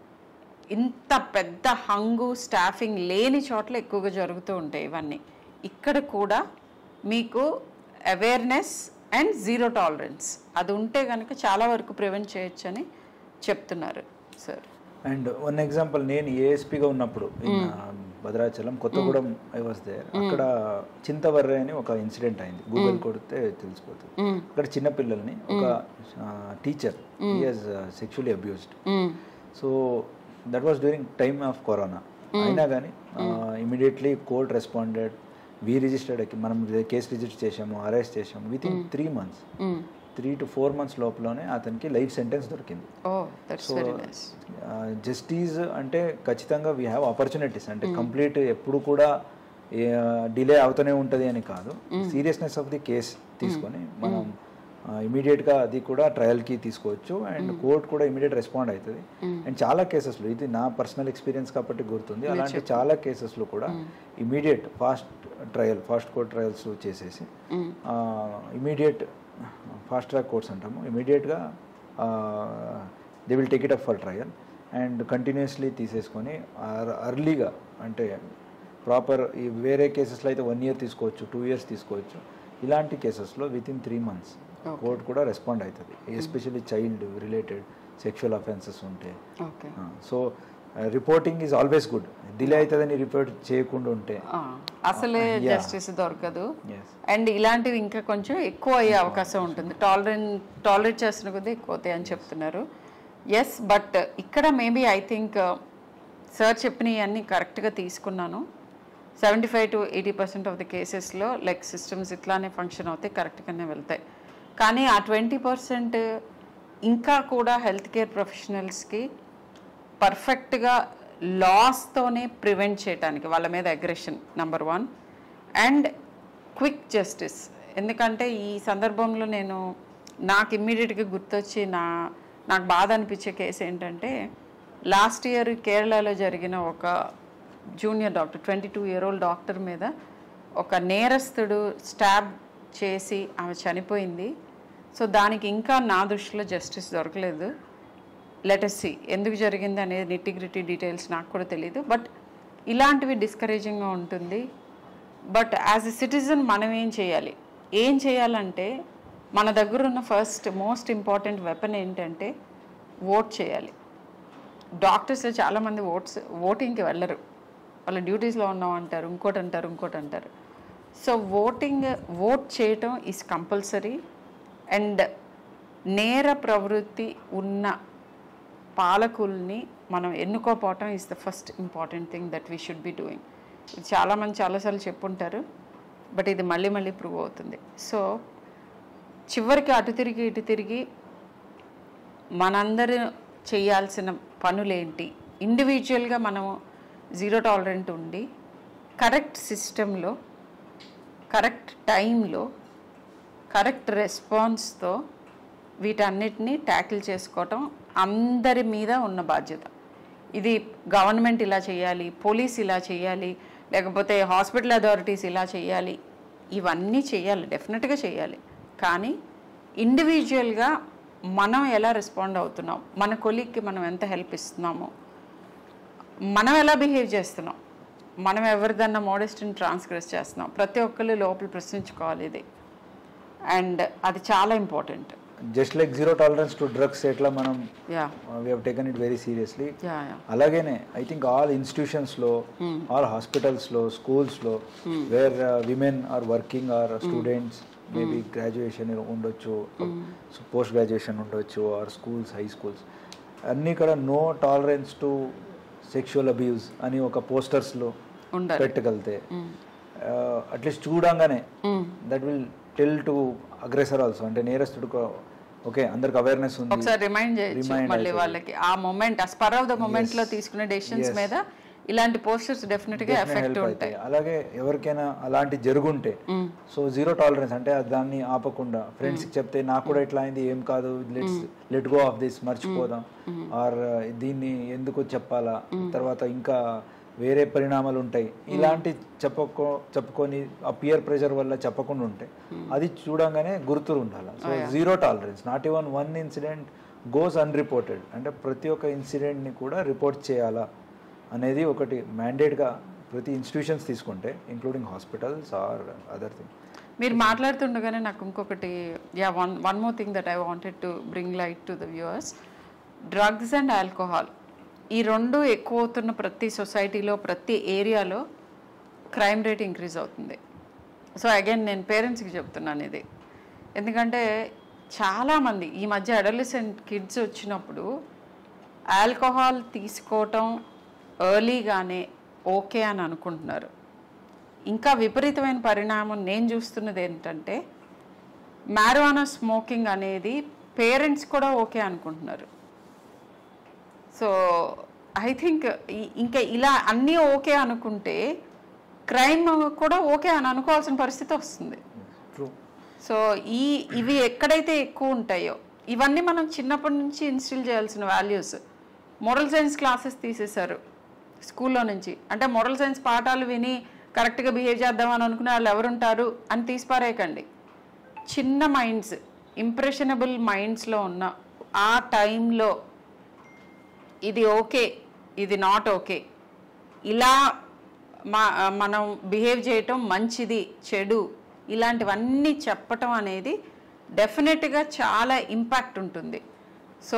ఇంత పెద్ద హంగు స్టాఫింగ్ లేని చోట్ల ఎక్కువగా జరుగుతూ ఉంటాయి ఇవన్నీ ఇక్కడ కూడా మీకు అవేర్నెస్ అండ్ జీరో టాలరెన్స్ అది ఉంటే కనుక చాలా వరకు ప్రివెంట్ చేయొచ్చని చెప్తున్నారు సార్ అండ్ వన్ ఎగ్జాంపుల్ నేను ఏఎస్పీగా ఉన్నప్పుడు in, uh, Bhadrachalam Kothagudem I was there అక్కడ చింతవర్రే అని ఒక ఇన్సిడెంట్ అయింది గూగుల్ కొడితే తెలిసిపోతుంది అక్కడ చిన్న పిల్లల్ని ఒక teacher is sexually abused so that was during time of corona అయినా కానీ immediately court responded we registered మనం కేసు రిజిస్టర్ చేసాము అరెస్ట్ చేసాము within three months three to four months లోపలనే అతనికి లైఫ్ సెంటెన్స్ దొరికింది oh that's very nice justice అంటే ఖచ్చితంగా వీ హ్యావ్ ఆపర్చునిటీస్ అంటే కంప్లీట్ ఎప్పుడు కూడా డిలే అవుతూనే ఉంటుంది అని కాదు సీరియస్నెస్ ఆఫ్ ది కేస్ తీసుకొని మనం ఇమీడియట్గా అది కూడా ట్రయల్కి తీసుకోవచ్చు అండ్ కోర్ట్ కూడా ఇమీడియట్ రెస్పాండ్ అవుతుంది అండ్ చాలా కేసెస్లో ఇది నా పర్సనల్ ఎక్స్పీరియన్స్ కాబట్టి గుర్తుంది అలాంటి చాలా కేసెస్లో కూడా immediate fast trial fast court trials చేసేసి ఇమీడియట్ ఫాస్ట్ ట్రాక్ కోర్ట్స్ అంటాము ఇమీడియట్గా they will take it up for trial and కంటిన్యూస్లీ తీసేసుకొని అర్లీగా అంటే ప్రాపర్ ఈ వేరే కేసెస్లో అయితే వన్ ఇయర్ తీసుకోవచ్చు టూ ఇయర్స్ తీసుకోవచ్చు ఇలాంటి కేసెస్లో within three months court కూడా రెస్పాండ్ అవుతుంది especially child related sexual offences ఉంటే okay so reporting is always good delay అవుతుందని రిపోర్ట్ చేయకుండా ఉంటే అసలే జస్టిస్ దొరకదు ఎస్ అండ్ ఇలాంటివి ఇంకా కొంచెం ఎక్కువ అయ్యే అవకాశం ఉంటుంది టాలరెన్ టాలరేట్ చేస్తున్న కొద్దీ ఎక్కువ అవుతాయి అని చెప్తున్నారు ఎస్ బట్ ఇక్కడ మేబీ ఐ థింక్ సార్ చెప్పినవి అన్నీ కరెక్ట్గా తీసుకున్నాను seventy five to eighty percent of the కేసెస్లో లైక్ సిస్టమ్స్ ఇట్లానే ఫంక్షన్ అవుతాయి కరెక్ట్గానే వెళ్తాయి కానీ ఆ ట్వంటీ పర్సెంట్ ఇంకా కూడా హెల్త్ కేర్ ప్రొఫెషనల్స్కి పర్ఫెక్ట్గా లాస్తోనే ప్రివెంట్ చేయడానికి వాళ్ళ మీద aggression number one and quick justice ఎందుకంటే ఈ సందర్భంలో నేను నాకు ఇమ్మీడియట్గా గుర్తొచ్చి నా నాకు బాధ అనిపించే కేసు ఏంటంటే లాస్ట్ ఇయర్ కేరళలో జరిగిన ఒక junior doctor twenty two year old doctor మీద ఒక నేరస్తుడు స్టాబ్ చేసి ఆమె చనిపోయింది సో దానికి ఇంకా నా దృష్టిలో జస్టిస్ దొరకలేదు లెటెస్సి ఎందుకు జరిగింది అనేది నిట్టిగ్రిటీ డీటెయిల్స్ నాకు కూడా తెలియదు బట్ ఇలాంటివి డిస్కరేజింగ్గా ఉంటుంది బట్ యాజ్ ఎ సిటిజన్ మనం ఏం చేయాలి ఏం చేయాలంటే మన దగ్గర ఉన్న ఫస్ట్ మోస్ట్ ఇంపార్టెంట్ వెపన్ ఏంటంటే ఓట్ చేయాలి డాక్టర్స్ చాలామంది ఓట్స్ ఓటింగ్కి వెళ్ళరు వాళ్ళ డ్యూటీస్లో ఉన్నాం అంటారు ఇంకోటి అంటారు ఇంకోటి అంటారు సో ఓటింగ్ ఓట్ చేయటం ఈజ్ కంపల్సరీ అండ్ నేర ప్రవృత్తి ఉన్న పాలకుల్ని మనం ఎన్నుకోపోవటం is the first important thing that we should be doing ఇది చాలామంది చాలాసార్లు చెప్పుంటారు బట్ ఇది మళ్ళీ మళ్ళీ ప్రూవ్ అవుతుంది సో చివరికి అటు తిరిగి ఇటు తిరిగి మనందరూ చేయాల్సిన పనులేంటి ఇండివిజువల్గా మనము జీరో టాలరెంట్ ఉండి కరెక్ట్ సిస్టంలో కరెక్ట్ టైంలో కరెక్ట్ రెస్పాన్స్తో వీటన్నిటిని ట్యాకిల్ చేసుకోవటం అందరి మీద ఉన్న బాధ్యత ఇది గవర్నమెంట్ ఇలా చేయాలి పోలీస్ ఇలా చేయాలి లేకపోతే హాస్పిటల్ అథారిటీస్ ఇలా చేయాలి ఇవన్నీ చేయాలి డెఫినెట్గా చేయాలి కానీ ఇండివిజువల్గా మనం ఎలా రెస్పాండ్ అవుతున్నాం మన కొలీగ్కి మనం ఎంత హెల్ప్ ఇస్తున్నామో మనం ఎలా బిహేవ్ చేస్తున్నాం మనం ఎవరిదన్నా మోడెస్ట్ని ట్రాన్స్గ్రెస్ చేస్తున్నాం ప్రతి ఒక్కళ్ళు లోపల ప్రశ్నించుకోవాలి ఇది అండ్ అది చాలా important just like zero tolerance to drugs ఎట్లా మనం yeah we have taken it very seriously yeah yeah అలాగేనే ఐ థింక్ ఆల్ ఇన్స్టిట్యూషన్స్ లో ఆల్ హాస్పిటల్స్ లో స్కూల్స్ లో where women are working or students maybe graduation ఉండొచ్చు పోస్ట్ గ్రాడ్యుయేషన్ ఉండొచ్చు ఆర్ స్కూల్స్ హై స్కూల్స్ అన్ని కూడా no tolerance to sexual abuse అని ఒక పోస్టర్స్ లో ఉండాలి పెట్టగలితే అట్లీస్ట్ చూడంగానే that will tell to aggressor also అంటే నేరస్తుడు ఓకే అందరికి అవేర్నెస్ ఉంది ఒకసారి రిమైండ్ చేయొచ్చు Remind మళ్ళీ అవుతుంది. వాళ్ళకి ఆ మూమెంట్ ఆ స్పర్ ఆఫ్ ద మూమెంట్ లో తీసుకునే డెసిషన్స్ మీద ఇలాంటి పోస్టర్స్ డెఫినెట్ గా ఎఫెక్ట్ హెల్ప్ ఉంటాయి అవుతాయి అలాగే ఎవరికైనా అలాంటి జరుగుంటే సో జీరో టాలరెన్స్ అంటే అది దాన్ని ఆపకుండా ఫ్రెండ్స్ కి చెప్తే నాకు కూడా ఇట్లా అయింది ఏం కాదు let's let go of this మర్చిపోదాం ఆర్ దీన్ని ఎందుకు చెప్పాలా తర్వాత ఇంకా వేరే పరిణామాలు ఉంటాయి ఇలాంటి చెప్పకో చెప్పుకొని ఆ పియర్ ప్రెషర్ వల్ల చెప్పకుండా ఉంటే అది చూడంగానే గుర్తులు ఉండాలి so zero tolerance not even one incident goes unreported అంటే ప్రతి ఒక్క ఇన్సిడెంట్ని కూడా రిపోర్ట్ చేయాలా అనేది ఒకటి మ్యాండేట్గా ప్రతి ఇన్స్టిట్యూషన్స్ తీసుకుంటే including hospitals or other thing మీరు మాట్లాడుతుండగానే నాకు ఇంకొకటి yeah one one more thing that I wanted to bring light to the viewers drugs and alcohol ఈ రెండు ఎక్కువ అవుతున్న ప్రతి సొసైటీలో ప్రతి ఏరియాలో క్రైమ్ రేట్ ఇంక్రీజ్ అవుతుంది సో అగైన్ నేను పేరెంట్స్కి చెప్తున్నాను ఇది ఎందుకంటే చాలామంది ఈ మధ్య అడలిసెంట్ కిడ్స్ వచ్చినప్పుడు ఆల్కహాల్ తీసుకోవటం ఎర్లీగానే ఓకే అని అనుకుంటున్నారు ఇంకా విపరీతమైన పరిణామం నేను చూస్తున్నది ఏంటంటే మ్యారోనా స్మోకింగ్ అనేది పేరెంట్స్ కూడా ఓకే అనుకుంటున్నారు సో ఐ థింక్ ఇంకా ఇలా అన్నీ ఓకే అనుకుంటే క్రైమ్ కూడా ఓకే అని అనుకోవాల్సిన పరిస్థితి వస్తుంది ట్రూ సో ఈ ఇవి ఎక్కడైతే ఎక్కువ ఉంటాయో ఇవన్నీ మనం చిన్నప్పటి నుంచి ఇన్స్టిల్ చేయాల్సిన వాల్యూస్ మోరల్ సైన్స్ క్లాసెస్ తీసేశారు స్కూల్లో నుంచి అంటే మోరల్ సైన్స్ పాఠాలు విని కరెక్ట్గా బిహేవ్ చేద్దామని అనుకునే వాళ్ళు ఎవరుంటారు అని తీసిపారేయకండి చిన్న మైండ్స్ ఇంప్రెషనబుల్ మైండ్స్లో ఉన్న ఆ టైంలో ఇది ఓకే ఇది నాట్ ఓకే ఇలా మా మనం బిహేవ్ చేయటం మంచిది చెడు ఇలాంటివన్నీ చెప్పటం అనేది డెఫినెట్గా చాలా ఇంపాక్ట్ ఉంటుంది so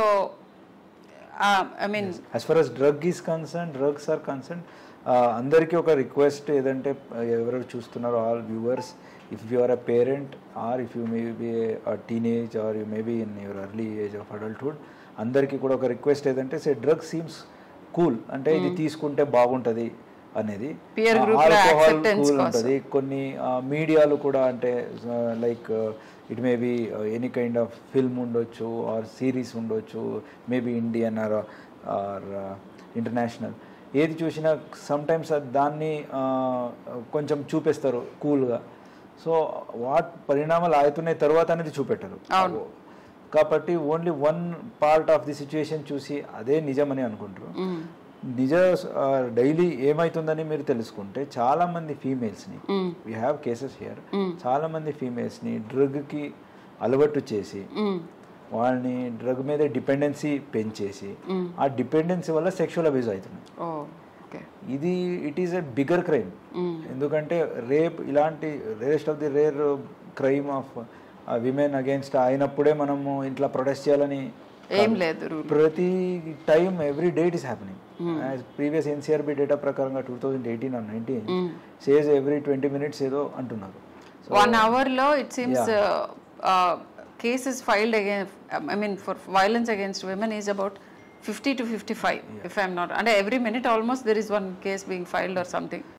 I mean as for as drug is concern drugs are concern అందరికీ ఒక రిక్వెస్ట్ ఏదంటే ఎవరెవరు చూస్తున్నారో all viewers if you are a parent or if you may be teenage or you may be in your early age of adulthood అందరికీ కూడా ఒక రిక్వెస్ట్ ఏదంటే సే డ్రగ్ సీమ్స్ కూల్ అంటే ఇది తీసుకుంటే బాగుంటుంది అనేది Peer group లో acceptance కూల్ కోసం. ఉంటుంది కొన్ని మీడియాలు కూడా అంటే like it may be any kind of film ఉండొచ్చు ఆర్ సిరీస్ ఉండొచ్చు maybe Indian or or international ఏది చూసినా సమ్ టైమ్స్ దాన్ని uh, కొంచెం చూపిస్తారు కూల్గా సో వాట్ పరిణామాలు అవుతున్నాయి తర్వాత అనేది చూపెట్టరు కాబట్టి only one part of the situation చూసి అదే నిజమని అనుకుంటారు మ్మ్. నిజ డైలీ ఏమైతుందని మీరు తెలుసుకుంటే చాలా మంది ఫీమేల్స్ని hmm. We have cases here hmm. చాలా మంది ఫీమేల్స్ని డ్రగ్కి అలవాటు చేసి మ్మ్. వాళ్ళని డ్రగ్ మీద డిపెండెన్సీ పెంచేసి మ్మ్. ఆ డిపెండెన్సీ వల్ల సెక్షువల్ అబ్యూజ్ అవుతుంది ఓ ఓకే ఇది it is a bigger crime hmm. ఎందుకంటే రేప్ ఇలాంటి rarest of the rare crime of women against అయినప్పుడే మనము ఇట్లా ప్రొటెస్ట్ చేయాలని ఏం లేదు రూల్ ప్రతి time every date is happening previous NCRB data ప్రకారంగా two thousand eighteen or nineteen says every twenty minutes ఏదో అంటున్నారు వన్ అవర్లో it seems cases filed again I mean for violence against women is about fifty to fifty five if I'm not అంటే every minute almost there is one case being filed or something